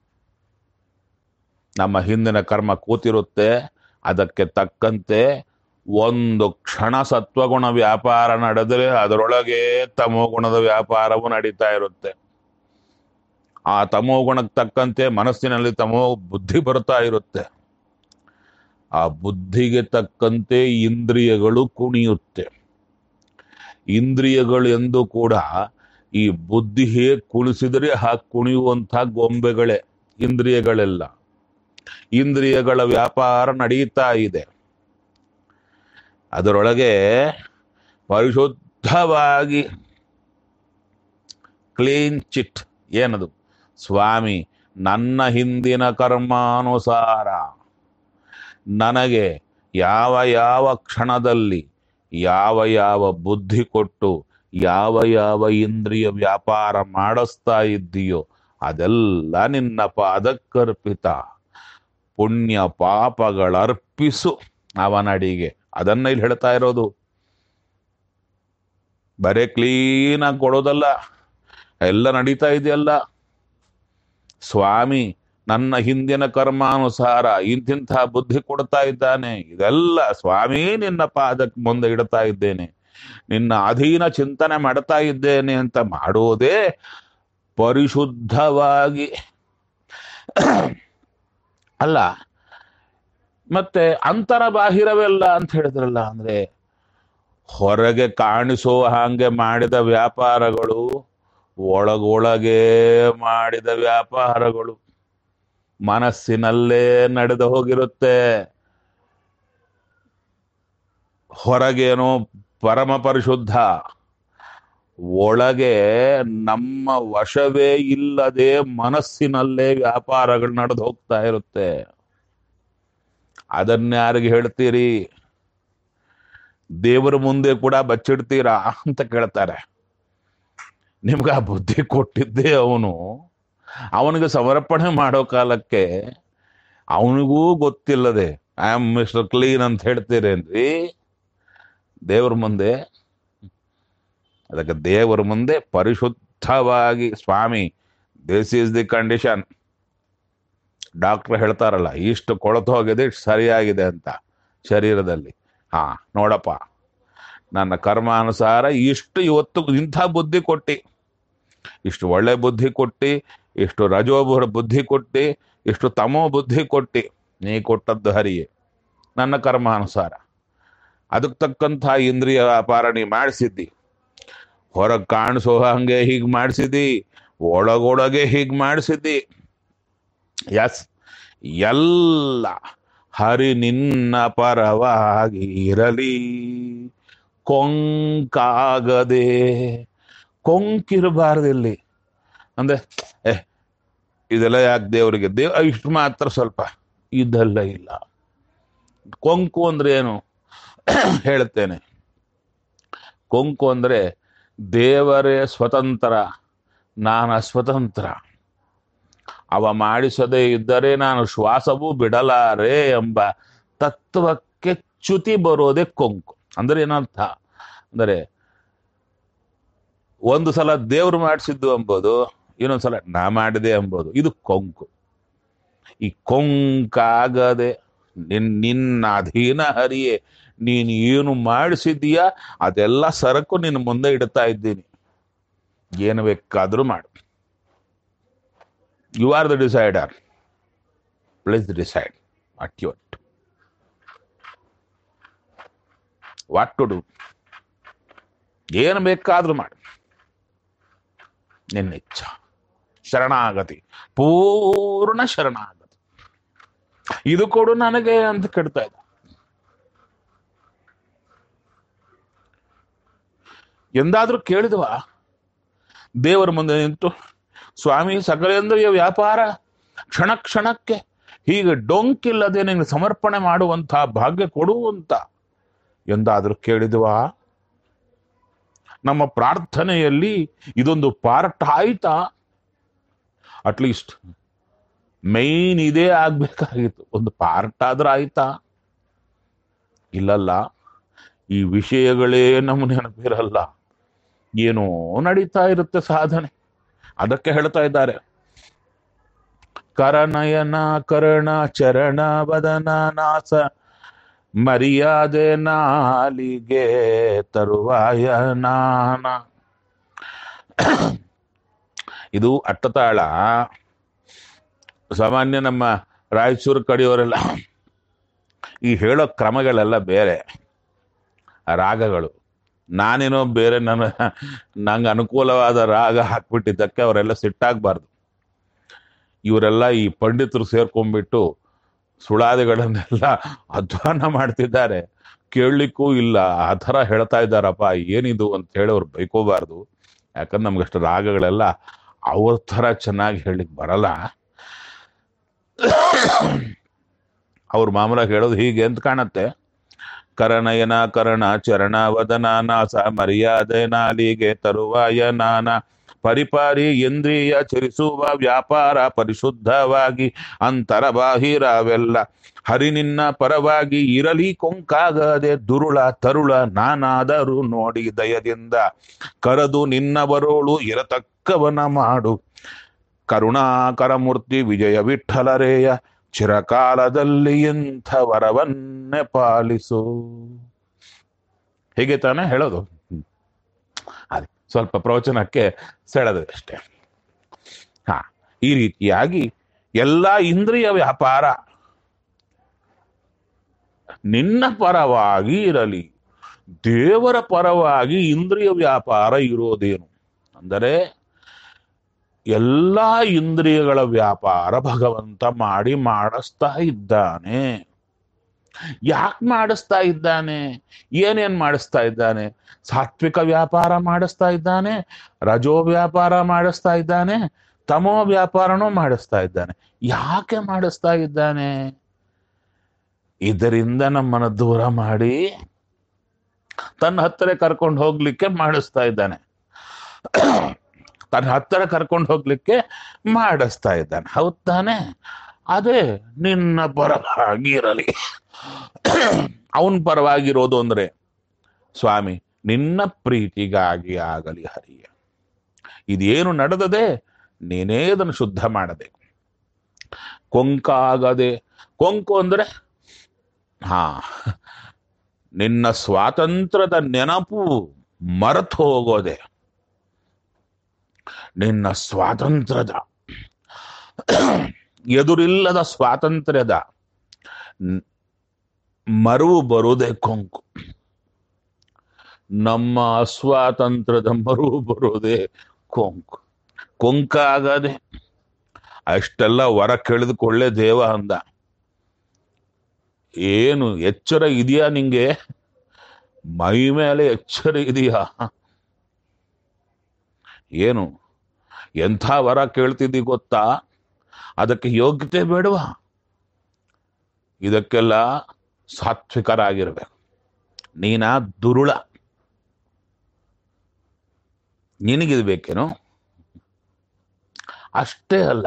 ನಮ್ಮ ಹಿಂದಿನ ಕರ್ಮ ಕೂತಿರುತ್ತೆ ಅದಕ್ಕೆ ತಕ್ಕಂತೆ ಒಂದು ಕ್ಷಣ ಸತ್ವಗುಣ ವ್ಯಾಪಾರ ನಡೆದರೆ ಅದರೊಳಗೆ ತಮೋಗುಣದ ವ್ಯಾಪಾರವು ನಡೀತಾ ಇರುತ್ತೆ ಆ ತಮೋ ಗುಣಕ್ಕೆ ತಕ್ಕಂತೆ ಮನಸ್ಸಿನಲ್ಲಿ ತಮೋ ಬುದ್ಧಿ ಬರ್ತಾ ಇರುತ್ತೆ ಆ ಬುದ್ಧಿಗೆ ತಕ್ಕಂತೆ ಇಂದ್ರಿಯಗಳು ಕುಣಿಯುತ್ತೆ ಇಂದ್ರಿಯಗಳು ಎಂದು ಕೂಡ ಈ ಬುದ್ಧಿ ಹೇಗೆ ಕುಣಿಸಿದರೆ ಹಾಗೆ ಕುಣಿಯುವಂಥ ಗೊಂಬೆಗಳೇ ಇಂದ್ರಿಯಗಳೆಲ್ಲ ಇಂದ್ರಿಯಗಳ ವ್ಯಾಪಾರ ನಡೀತಾ ಇದೆ ಅದರೊಳಗೆ ಪರಿಶುದ್ಧವಾಗಿ ಕ್ಲೀನ್ ಚಿಟ್ ಏನದು ಸ್ವಾಮಿ ನನ್ನ ಹಿಂದಿನ ಕರ್ಮಾನುಸಾರ ನನಗೆ ಯಾವ ಯಾವ ಕ್ಷಣದಲ್ಲಿ ಯಾವ ಯಾವ ಬುದ್ಧಿ ಕೊಟ್ಟು ಯಾವ ಯಾವ ಇಂದ್ರಿಯ ವ್ಯಾಪಾರ ಮಾಡಿಸ್ತಾ ಇದ್ದೀಯೋ ಅದೆಲ್ಲ ನಿನ್ನ ಪಾದಕ್ಕರ್ಪಿತ ಪುಣ್ಯ ಪಾಪಗಳರ್ಪಿಸು ಅವನಡಿಗೆ ಅದನ್ನ ಇಲ್ಲಿ ಹೇಳ್ತಾ ಇರೋದು ಬರೇ ಕ್ಲೀನಾಗಿ ಕೊಡೋದಲ್ಲ ಎಲ್ಲ ನಡೀತಾ ಇದೆಯಲ್ಲ ಸ್ವಾಮಿ ನನ್ನ ಹಿಂದಿನ ಕರ್ಮಾನುಸಾರ ಇಂತಿಂಥ ಬುದ್ಧಿ ಕೊಡ್ತಾ ಇದ್ದಾನೆ ಇದೆಲ್ಲ ಸ್ವಾಮಿ ನಿನ್ನ ಪಾದಕ್ಕೆ ಮುಂದೆ ಇಡ್ತಾ ಇದ್ದೇನೆ ನಿನ್ನ ಅಧೀನ ಚಿಂತನೆ ಮಾಡ್ತಾ ಇದ್ದೇನೆ ಅಂತ ಮಾಡೋದೇ ಪರಿಶುದ್ಧವಾಗಿ ಅಲ್ಲ ಮತ್ತೆ ಅಂತರ ಬಾಹಿರವೆಲ್ಲ ಅಂತ ಹೇಳಿದ್ರಲ್ಲ ಅಂದ್ರೆ ಹೊರಗೆ ಕಾಣಿಸೋ ಹಾಗೆ ಮಾಡಿದ ವ್ಯಾಪಾರಗಳು ಒಳಗೊಳಗೆ ಮಾಡಿದ ವ್ಯಾಪಾರಗಳು ಮನಸ್ಸಿನಲ್ಲೇ ನಡೆದು ಹೋಗಿರುತ್ತೆ ಹೊರಗೇನೋ ಪರಮ ಪರಿಶುದ್ಧ ಒಳಗೆ ನಮ್ಮ ವಶವೇ ಇಲ್ಲದೆ ಮನಸ್ಸಿನಲ್ಲೇ ವ್ಯಾಪಾರಗಳು ನಡೆದು ಹೋಗ್ತಾ ಇರುತ್ತೆ ಅದನ್ಯಾರಿಗೆ ಹೇಳ್ತೀರಿ ದೇವರ ಮುಂದೆ ಕೂಡ ಬಚ್ಚಿಡ್ತೀರಾ ಅಂತ ಕೇಳ್ತಾರೆ ನಿಮ್ಗೆ ಆ ಬುದ್ಧಿ ಕೊಟ್ಟಿದ್ದೇ ಅವನು ಅವನಿಗೆ ಸಮರ್ಪಣೆ ಮಾಡೋ ಕಾಲಕ್ಕೆ ಅವನಿಗೂ ಗೊತ್ತಿಲ್ಲದೆ ಐ ಆಮ್ ಮಿಸ್ಟರ್ ಕ್ಲೀನ್ ಅಂತ ಹೇಳ್ತೀರೇನ್ರಿ ದೇವರ ಮುಂದೆ ಅದಕ್ಕೆ ದೇವರ ಮುಂದೆ ಪರಿಶುದ್ಧವಾಗಿ ಸ್ವಾಮಿ this is the condition doctor ಹೇಳ್ತಾರಲ್ಲ ಇಷ್ಟು ಕೊಳತು ಹೋಗಿದೆ ಇಷ್ಟು ಸರಿಯಾಗಿದೆ ಅಂತ ಶರೀರದಲ್ಲಿ ಹಾ ನೋಡಪ್ಪ ನನ್ನ ಕರ್ಮಾನುಸಾರ ಇಷ್ಟು ಇವತ್ತು ಇಂಥ ಬುದ್ಧಿ ಕೊಟ್ಟಿ ಇಷ್ಟು ಒಳ್ಳೆ ಬುದ್ಧಿ ಕೊಟ್ಟಿ ಇಷ್ಟು ರಜೋ ಬುದ್ಧಿ ಕೊಟ್ಟಿ ಇಷ್ಟು ತಮೋ ಬುದ್ಧಿ ಕೊಟ್ಟಿ ನೀ ಕೊಟ್ಟದ್ದು ಹರಿಯೇ ನನ್ನ ಕರ್ಮಾನುಸಾರ ಅದಕ್ಕೆ ತಕ್ಕಂಥ ಇಂದ್ರಿಯ ವ್ಯಾಪಾರ ನೀ ಮಾಡಿಸಿದ್ದಿ ಹೊರಗೆ ಕಾಣಿಸೋ ಹಂಗೆ ಹೀಗೆ ಮಾಡಿಸಿದ್ದಿ ಒಳಗೊಳಗೆ ಹೀಗೆ ಮಾಡಿಸಿದ್ದಿ ಎಸ್ ಎಲ್ಲ ಹರಿ ನಿನ್ನ ಪರವಾಗಿ ಇರಲಿ ಕೊಂಕಾಗದೆ ಕೊಂಕಿರಬಾರ್ದು ಇಲ್ಲಿ ಅಂದ್ರೆ ಏ ಇದೆಲ್ಲ ಯಾಕೆ ದೇವರಿಗೆ ದೇವ್ ಇಷ್ಟು ಮಾತ್ರ ಸ್ವಲ್ಪ ಇದೆಲ್ಲ ಇಲ್ಲ ಕೊಂಕು ಅಂದ್ರೆ ಏನು ಹೇಳ್ತೇನೆ ಕೊಂಕು ಅಂದ್ರೆ ದೇವರೇ ಸ್ವತಂತ್ರ ನಾನು ಅಸ್ವತಂತ್ರ ಅವ ಮಾಡಿಸದೇ ಇದ್ದರೆ ನಾನು ಶ್ವಾಸವೂ ಬಿಡಲಾರೆ ಎಂಬ ತತ್ವಕ್ಕೆ ಚ್ಯುತಿ ಬರೋದೇ ಕೊಂಕು ಅಂದ್ರೆ ಏನರ್ಥ ಅಂದರೆ ಒಂದು ಸಲ ದೇವ್ರು ಮಾಡಿಸಿದ್ದು ಎಂಬುದು ಇನ್ನೊಂದ್ಸಲ ನಾ ಮಾಡಿದೆ ಎಂಬುದು ಇದು ಕೊಂಕು ಈ ಕೊಂಕಾಗದೆ ನಿನ್ ನಿನ್ನ ಅಧೀನ ಹರಿಯೇ ನೀನು ಏನು ಮಾಡಿಸಿದೀಯಾ ಅದೆಲ್ಲ ಸರಕು ನಿನ್ನ ಮುಂದೆ ಇಡ್ತಾ ಇದ್ದೀನಿ ಏನು ಬೇಕಾದ್ರೂ ಮಾಡು you are the decider please decide what you what to do ಏನು ಬೇಕಾದ್ರೂ ಮಾಡು ನಿನ್ನ ಇಚ್ಛ ಶರಣಾಗತಿ ಪೂರ್ಣ ಶರಣಾಗತಿ ಇದು ಕೊಡು ನನಗೆ ಅಂತ ಕೆಡ್ತಾ ಇದ್ದ ಎಂದಾದ್ರೂ ಕೇಳಿದವ ದೇವರ ಮುಂದೆ ನಿಂತು ಸ್ವಾಮಿ ಸಕಲೇಂದ್ರಿಯ ವ್ಯಾಪಾರ ಕ್ಷಣ ಕ್ಷಣಕ್ಕೆ ಹೀಗೆ ಡೊಂಕಿಲ್ಲದೆ ನಿನಗೆ ಸಮರ್ಪಣೆ ಮಾಡುವಂತ ಭಾಗ್ಯ ಕೊಡು ಅಂತ ಎಂದಾದ್ರೂ ಕೇಳಿದವಾ ನಮ್ಮ ಪ್ರಾರ್ಥನೆಯಲ್ಲಿ ಇದೊಂದು ಪಾರ್ಟ್ ಆಯ್ತಾ ಅಟ್ಲೀಸ್ಟ್ ಮೈನ್ ಇದೇ ಆಗ್ಬೇಕಾಗಿತ್ತು ಒಂದು ಪಾರ್ಟ್ ಆದ್ರೆ ಆಯ್ತಾ ಇಲ್ಲಲ್ಲ ಈ ವಿಷಯಗಳೇ ನಮ್ಮ ನೆನಪಿರಲ್ಲ ಏನೋ ನಡೀತಾ ಇರುತ್ತೆ ಸಾಧನೆ ಅದಕ್ಕೆ ಹೇಳ್ತಾ ಇದ್ದಾರೆ ಕರನಯನ ಕರ್ಣ ಚರಣ ವದನ ನಾಸ ಮರ್ಯಾದೆ ನಾಲಿಗೆ ತರುವಾಯ ನಾನ ಇದು ಅಟ್ಟತಾಳ ಸಾಮಾನ್ಯ ನಮ್ಮ ರಾಯಚೂರು ಕಡೆಯವರೆಲ್ಲ ಈ ಹೇಳೋ ಕ್ರಮಗಳೆಲ್ಲ ಬೇರೆ ರಾಗಗಳು ನಾನೇನೋ ಬೇರೆ ನನ್ನ ನಂಗೆ ಅನುಕೂಲವಾದ ರಾಗ ಹಾಕ್ಬಿಟ್ಟಿದ್ದಕ್ಕೆ ಅವರೆಲ್ಲ ಸಿಟ್ಟಾಗಬಾರ್ದು ಇವರೆಲ್ಲ ಈ ಪಂಡಿತರು ಸೇರ್ಕೊಂಡ್ಬಿಟ್ಟು ಸುಳಾದಿಗಳನ್ನೆಲ್ಲ ಅಧ್ವಾನ ಮಾಡ್ತಿದ್ದಾರೆ ಕೇಳಲಿಕ್ಕೂ ಇಲ್ಲ ಆ ಥರ ಹೇಳ್ತಾ ಇದ್ದಾರಪ್ಪ ಏನಿದು ಅಂತ ಹೇಳಿ ಅವ್ರು ಬೈಕೋಬಾರ್ದು ಯಾಕಂದ್ರೆ ನಮ್ಗಷ್ಟು ರಾಗಗಳೆಲ್ಲ ಅವ್ರ ಥರ ಚೆನ್ನಾಗಿ ಹೇಳಲಿಕ್ಕೆ ಬರಲ್ಲ ಅವ್ರ ಮಾಮೂಲಾಗಿ ಹೇಳೋದು ಹೀಗೆ ಅಂತ ಕಾಣತ್ತೆ ಕರನಯನ ಕರ್ಣ ಚರಣ ವದನ ನಾಸ ಮರ್ಯಾದೆ ನಾಲಿಗೆ ತರುವಾಯ ನಾನ ಪರಿಪಾರಿ ಇಂದ್ರಿಯ ಚರಿಸುವ ವ್ಯಾಪಾರ ಪರಿಶುದ್ಧವಾಗಿ ಅಂತರ ಬಾಹಿರವೆಲ್ಲ ಹರಿ ನಿನ್ನ ಪರವಾಗಿ ಇರಲಿ ಕೊಂಕಾಗದೆ ದುರುಳ ತರುಳ ನಾನಾದರೂ ನೋಡಿ ದಯದಿಂದ ಕರೆದು ನಿನ್ನ ಬರೋಳು ಇರತಕ್ಕವನ ಮಾಡು ಕರುಣಾಕರ ಮೂರ್ತಿ ವಿಜಯ ವಿಠಲರೇಯ ಚಿರಕಾಲದಲ್ಲಿ ಇಂಥ ವರವನ್ನೇ ಪಾಲಿಸು ಹೇಗೆ ತಾನೇ ಹೇಳೋದು ಹ್ಮ್. ಅದೇ ಸ್ವಲ್ಪ ಪ್ರವಚನಕ್ಕೆ ಸೆಳೆದು ಅಷ್ಟೇ ಹಾ ಈ ರೀತಿಯಾಗಿ ಎಲ್ಲ ಇಂದ್ರಿಯ ವ್ಯಾಪಾರ ನಿನ್ನ ಪರವಾಗಿ ಇರಲಿ ದೇವರ ಪರವಾಗಿ ಇಂದ್ರಿಯ ವ್ಯಾಪಾರ ಇರೋದೇನು ಅಂದರೆ ಎಲ್ಲ ಇಂದ್ರಿಯಗಳ ವ್ಯಾಪಾರ ಭಗವಂತ ಮಾಡಿ ಮಾಡಿಸ್ತಾ ಇದ್ದಾನೆ ಯಾಕೆ ಮಾಡಿಸ್ತಾ ಇದ್ದಾನೆ ಏನೇನ್ ಮಾಡಿಸ್ತಾ ಇದ್ದಾನೆ ಸಾತ್ವಿಕ ವ್ಯಾಪಾರ ಮಾಡಿಸ್ತಾ ಇದ್ದಾನೆ ರಜೋ ವ್ಯಾಪಾರ ಮಾಡಿಸ್ತಾ ಇದ್ದಾನೆ ತಮೋ ವ್ಯಾಪಾರನೂ ಮಾಡಿಸ್ತಾ ಇದ್ದಾನೆ ಯಾಕೆ ಮಾಡಿಸ್ತಾ ಇದ್ದಾನೆ ಇದರಿಂದ ನಮ್ಮನ್ನು ದೂರ ಮಾಡಿ ತನ್ನ ಹತ್ತಿರ ಕರ್ಕೊಂಡು ಹೋಗ್ಲಿಕ್ಕೆ ಮಾಡಿಸ್ತಾ ಇದ್ದಾನೆ ತನ್ನ ಹತ್ತಿರ ಕರ್ಕೊಂಡು ಹೋಗ್ಲಿಕ್ಕೆ ಮಾಡಿಸ್ತಾ ಇದ್ದಾನೆ ಹೌದ್ ತಾನೆ ಅದೇ ನಿನ್ನ ಪರವಾಗಿರಲಿ ಅವನ ಪರವಾಗಿರೋದು ಅಂದ್ರೆ ಸ್ವಾಮಿ ನಿನ್ನ ಪ್ರೀತಿಗಾಗಿ ಆಗಲಿ ಹರಿಯ ಇದೇನು ನಡೆದದೆ ನೀನೇ ಅದನ್ನು ಶುದ್ಧ ಮಾಡಬೇಕು ಕೊಂಕಾಗದೆ ಕೊಂಕು ಅಂದ್ರೆ ಹಾ ನಿನ್ನ ಸ್ವಾತಂತ್ರ್ಯದ ನೆನಪು ಮರೆತು ಹೋಗೋದೆ ನಿನ್ನ ಸ್ವಾತಂತ್ರ್ಯದ ಎದುರಿಲ್ಲದ ಸ್ವಾತಂತ್ರ್ಯದ ನ್- ಮರುವು ಬರುವುದೇ ಕೊಂಕು ನಮ್ಮ ಅಸ್ವಾತಂತ್ರ್ಯದ ಮರುವು ಬರುವುದೇ ಕೊಂಕು ಕೊಂಕಾಗದೆ ಅಷ್ಟೆಲ್ಲ ವರ ಕೇಳಿದುಕೊಳ್ಳೆ ದೇವ ಅಂದ ಏನು ಎಚ್ಚರ ಇದೆಯಾ ನಿಂಗೆ ಮೈ ಮೇಲೆ ಎಚ್ಚರ ಇದೆಯಾ ಏನು ಎಂಥ ವರ ಕೇಳ್ತಿದ್ದಿ ಗೊತ್ತಾ ಅದಕ್ಕೆ ಯೋಗ್ಯತೆ ಬೇಡವಾ ಇದಕ್ಕೆಲ್ಲ ಸಾತ್ವಿಕರಾಗಿರ್ಬೇಕು ನೀನ ದುರುಳ ನಿನಗಿದು ಬೇಕೇನು ಅಷ್ಟೇ ಅಲ್ಲ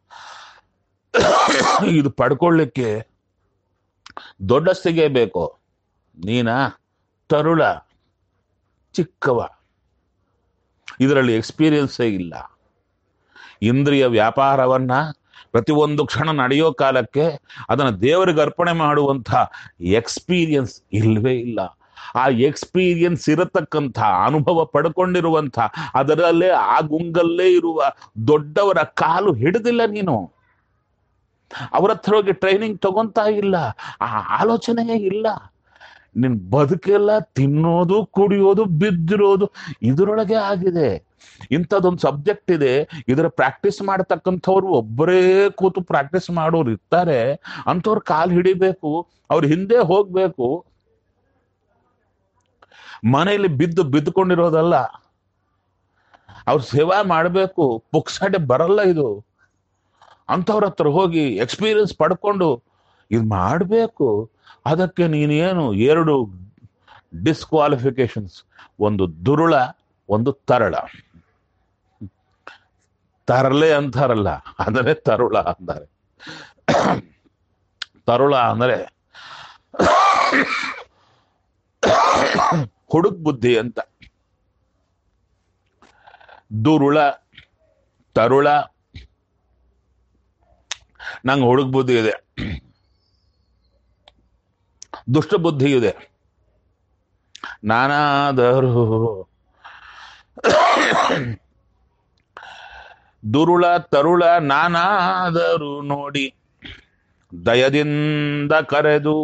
ಇದು ಪಡ್ಕೊಳ್ಳಿಕ್ಕೆ ದೊಡ್ಡಸ್ತಿಗೆ ಬೇಕು ನೀನ ತರುಳ ಚಿಕ್ಕವ ಇದರಲ್ಲಿ ಎಕ್ಸ್ಪೀರಿಯನ್ಸೇ ಇಲ್ಲ ಇಂದ್ರಿಯ ವ್ಯಾಪಾರವನ್ನ ಪ್ರತಿಯೊಂದು ಕ್ಷಣ ನಡೆಯೋ ಕಾಲಕ್ಕೆ ಅದನ್ನು ದೇವರಿಗೆ ಅರ್ಪಣೆ ಮಾಡುವಂಥ ಎಕ್ಸ್ಪೀರಿಯನ್ಸ್ ಇಲ್ವೇ ಇಲ್ಲ ಆ ಎಕ್ಸ್ಪೀರಿಯನ್ಸ್ ಇರತಕ್ಕಂಥ ಅನುಭವ ಪಡ್ಕೊಂಡಿರುವಂಥ ಅದರಲ್ಲೇ ಆ ಗುಂಗಲ್ಲೇ ಇರುವ ದೊಡ್ಡವರ ಕಾಲು ಹಿಡಿದಿಲ್ಲ ನೀನು ಅವ್ರ ಹತ್ರ ಹೋಗಿ ಟ್ರೈನಿಂಗ್ ತಗೊಂತಾ ಇಲ್ಲ ಆ ಆಲೋಚನೆಯೇ ಇಲ್ಲ ನಿನ್ ಬದುಕೆಲ್ಲ ತಿನ್ನೋದು ಕುಡಿಯೋದು ಬಿದ್ದಿರೋದು ಇದರೊಳಗೆ ಆಗಿದೆ ಇಂಥದ್ದೊಂದು ಸಬ್ಜೆಕ್ಟ್ ಇದೆ ಇದರ ಪ್ರಾಕ್ಟೀಸ್ ಮಾಡತಕ್ಕಂಥವ್ರು ಒಬ್ಬರೇ ಕೂತು ಪ್ರಾಕ್ಟೀಸ್ ಮಾಡೋರು ಇರ್ತಾರೆ ಅಂಥವ್ರು ಕಾಲು ಹಿಡಿಬೇಕು ಅವ್ರ ಹಿಂದೆ ಹೋಗ್ಬೇಕು ಮನೆಯಲ್ಲಿ ಬಿದ್ದು ಬಿದ್ದುಕೊಂಡಿರೋದಲ್ಲ ಅವ್ರ ಸೇವಾ ಮಾಡಬೇಕು ಪುಕ್ಸಟೆ ಬರಲ್ಲ ಇದು ಅಂಥವ್ರ ಹತ್ರ ಹೋಗಿ ಎಕ್ಸ್ಪೀರಿಯನ್ಸ್ ಪಡ್ಕೊಂಡು ಇದು ಮಾಡಬೇಕು ಅದಕ್ಕೆ ನೀನೇನು ಎರಡು ಡಿಸ್ಕ್ವಾಲಿಫಿಕೇಶನ್ಸ್ ಒಂದು ದುರುಳ ಒಂದು ತರಳ ತರಲೆ ಅಂತಾರಲ್ಲ ಅಂದರೆ ತರುಳ ಅಂತಾರೆ ತರುಳ ಅಂದರೆ ಹುಡುಕ್ ಬುದ್ಧಿ ಅಂತ ದುರುಳ ತರುಳ ನಂಗೆ ಹುಡುಕ್ ಬುದ್ಧಿ ಇದೆ ದುಷ್ಟ ಬುದ್ಧಿ ಇದೆ ನಾನಾದರೂ ದುರುಳ ತರುಳ ನಾನಾದರೂ ನೋಡಿ ದಯದಿಂದ ಕರೆದು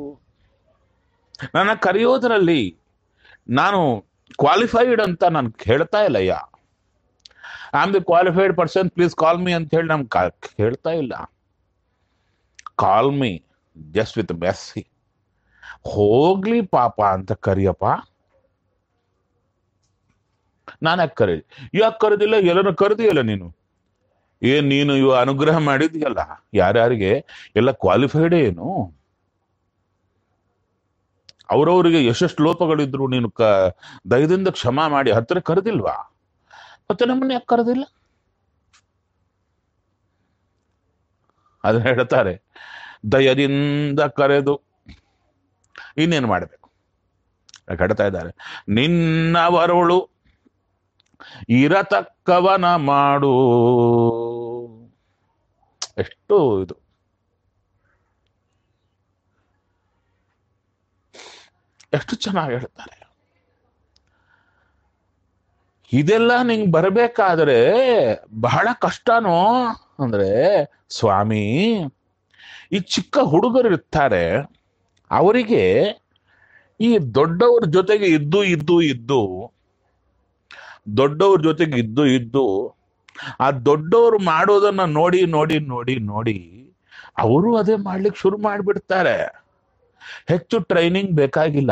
ನನ್ನ ಕರೆಯೋದ್ರಲ್ಲಿ ನಾನು ಕ್ವಾಲಿಫೈಡ್ ಅಂತ ನಾನು ಹೇಳ್ತಾ ಇಲ್ಲಯ್ಯ I am the qualified person please call me ಅಂತ ಹೇಳಿ ನಮ್ಗೆ ಹೇಳ್ತಾ ಇಲ್ಲ call me just with messy ಹೋಗ್ಲಿ ಪಾಪ ಅಂತ ಕರಿಯಪ್ಪ ನಾನು ಯಾಕೆ ಕರೀಲಿ ಯಾಕೆ ಕರೆದಿಲ್ಲ ಎಲ್ಲರೂ ಕರೆದಿಯಲ್ಲ ನೀನು ಏನ್ ನೀನು ಇವ ಅನುಗ್ರಹ ಮಾಡಿದ್ಯಲ್ಲ ಯಾರ್ಯಾರಿಗೆ ಎಲ್ಲ ಕ್ವಾಲಿಫೈಡ್ ಏನು ಅವ್ರವ್ರಿಗೆ ಎಷ್ಟೆಷ್ಟು ಲೋಪಗಳಿದ್ರು ನೀನು ಕ ದಯದಿಂದ ಕ್ಷಮಾ ಮಾಡಿ ಹತ್ತಿರ ಕರೆದಿಲ್ವಾ ಮತ್ತೆ ನಮ್ಮನ್ನ ಯಾಕೆ ಕರೆದಿಲ್ಲ ಅದು ಹೇಳ್ತಾರೆ ದಯದಿಂದ ಕರೆದು ಇನ್ನೇನು ಮಾಡಬೇಕು ಕಟ್ತಾ ಇದ್ದಾರೆ ನಿನ್ನವರುಳು ಇರತಕ್ಕವನ ಮಾಡು ಎಷ್ಟು ಇದು ಎಷ್ಟು ಚೆನ್ನಾಗಿ ಹೇಳ್ತಾರೆ ಇದೆಲ್ಲ ನಿಂಗೆ ಬರಬೇಕಾದ್ರೆ ಬಹಳ ಕಷ್ಟನೋ ಅಂದ್ರೆ ಸ್ವಾಮಿ ಈ ಚಿಕ್ಕ ಹುಡುಗರು ಇರ್ತಾರೆ ಅವರಿಗೆ ಈ ದೊಡ್ಡವ್ರ ಜೊತೆಗೆ ಇದ್ದು ಇದ್ದು ಇದ್ದು ದೊಡ್ಡವ್ರ ಜೊತೆಗೆ ಇದ್ದು ಇದ್ದು ಆ ದೊಡ್ಡವರು ಮಾಡೋದನ್ನ ನೋಡಿ ನೋಡಿ ನೋಡಿ ನೋಡಿ ಅವರು ಅದೇ ಮಾಡ್ಲಿಕ್ಕೆ ಶುರು ಮಾಡಿಬಿಡ್ತಾರೆ ಹೆಚ್ಚು ಟ್ರೈನಿಂಗ್ ಬೇಕಾಗಿಲ್ಲ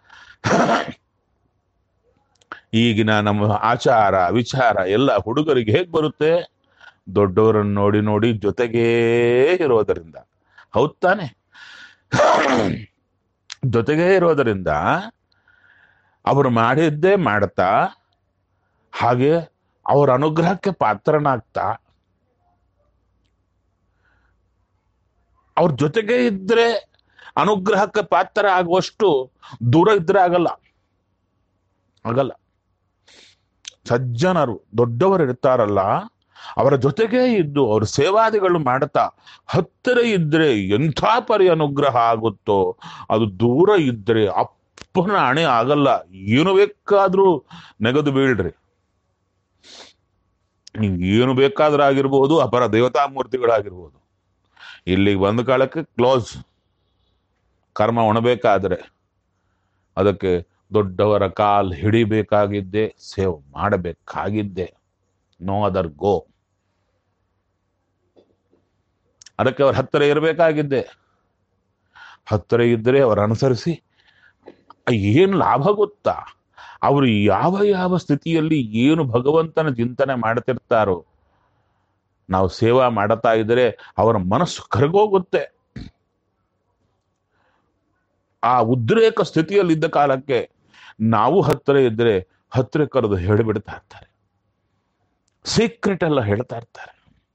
ಈಗಿನ ನಮ್ಮ ಆಚಾರ ವಿಚಾರ ಎಲ್ಲ ಹುಡುಗರಿಗೆ ಹೇಗ್ ಬರುತ್ತೆ ದೊಡ್ಡವರನ್ನು ನೋಡಿ ನೋಡಿ ಜೊತೆಗೇ ಇರೋದರಿಂದ ಹೌದ್ ತಾನೆ ಜೊತೆಗೇ ಇರೋದರಿಂದ ಅವರು ಮಾಡಿದ್ದೇ ಮಾಡ್ತಾ ಹಾಗೆ ಅವರ ಅನುಗ್ರಹಕ್ಕೆ ಪಾತ್ರನಾಗ್ತಾ ಅವ್ರ ಜೊತೆಗೆ ಇದ್ರೆ ಅನುಗ್ರಹಕ್ಕೆ ಪಾತ್ರ ಆಗುವಷ್ಟು ದೂರ ಇದ್ರೆ ಆಗಲ್ಲ ಆಗಲ್ಲ ಸಜ್ಜನರು ದೊಡ್ಡವರು ಇರ್ತಾರಲ್ಲ ಅವರ ಜೊತೆಗೆ ಇದ್ದು ಅವ್ರ ಸೇವಾದಿಗಳು ಮಾಡ್ತಾ ಹತ್ತಿರ ಇದ್ರೆ ಎಂಥ ಪರಿ ಅನುಗ್ರಹ ಆಗುತ್ತೋ ಅದು ದೂರ ಇದ್ರೆ ಅಪ್ಪನ ಹಣೆ ಆಗಲ್ಲ ಏನು ಬೇಕಾದ್ರೂ ನೆಗೆದು ಬೀಳ್ರಿ ನೀವು ಏನು ಬೇಕಾದ್ರೂ ಆಗಿರ್ಬೋದು ಅಪರ ದೇವತಾ ಮೂರ್ತಿಗಳಾಗಿರ್ಬೋದು ಇಲ್ಲಿಗೆ ಬಂದ ಕಾಲಕ್ಕೆ ಕ್ಲೋಸ್ ಕರ್ಮ ಒಣಬೇಕಾದ್ರೆ ಅದಕ್ಕೆ ದೊಡ್ಡವರ ಕಾಲ್ ಹಿಡಿಬೇಕಾಗಿದ್ದೆ ಸೇವ್ ಮಾಡಬೇಕಾಗಿದ್ದೆ ನೋ ಅದರ್ ಗೋ ಅದಕ್ಕೆ ಅವ್ರ ಹತ್ತಿರ ಇರಬೇಕಾಗಿದ್ದೆ ಹತ್ತಿರ ಇದ್ದರೆ ಅವರ ಅನುಸರಿಸಿ ಏನು ಲಾಭ ಗೊತ್ತಾ ಅವರು ಯಾವ ಯಾವ ಸ್ಥಿತಿಯಲ್ಲಿ ಏನು ಭಗವಂತನ ಚಿಂತನೆ ಮಾಡ್ತಿರ್ತಾರೋ ನಾವು ಸೇವಾ ಮಾಡುತ್ತಾ ಇದ್ರೆ ಅವರ ಮನಸ್ಸು ಕರಗೋಗುತ್ತೆ ಆ ಉದ್ರೇಕ ಸ್ಥಿತಿಯಲ್ಲಿದ್ದ ಕಾಲಕ್ಕೆ ನಾವು ಹತ್ತಿರ ಇದ್ರೆ ಹತ್ತಿರ ಕರೆದು ಹೇಳಿಬಿಡ್ತಾ ಇರ್ತಾರೆ ಸೀಕ್ರೆಟ್ ಎಲ್ಲ ಹೇಳ್ತಾ ಇರ್ತಾರೆ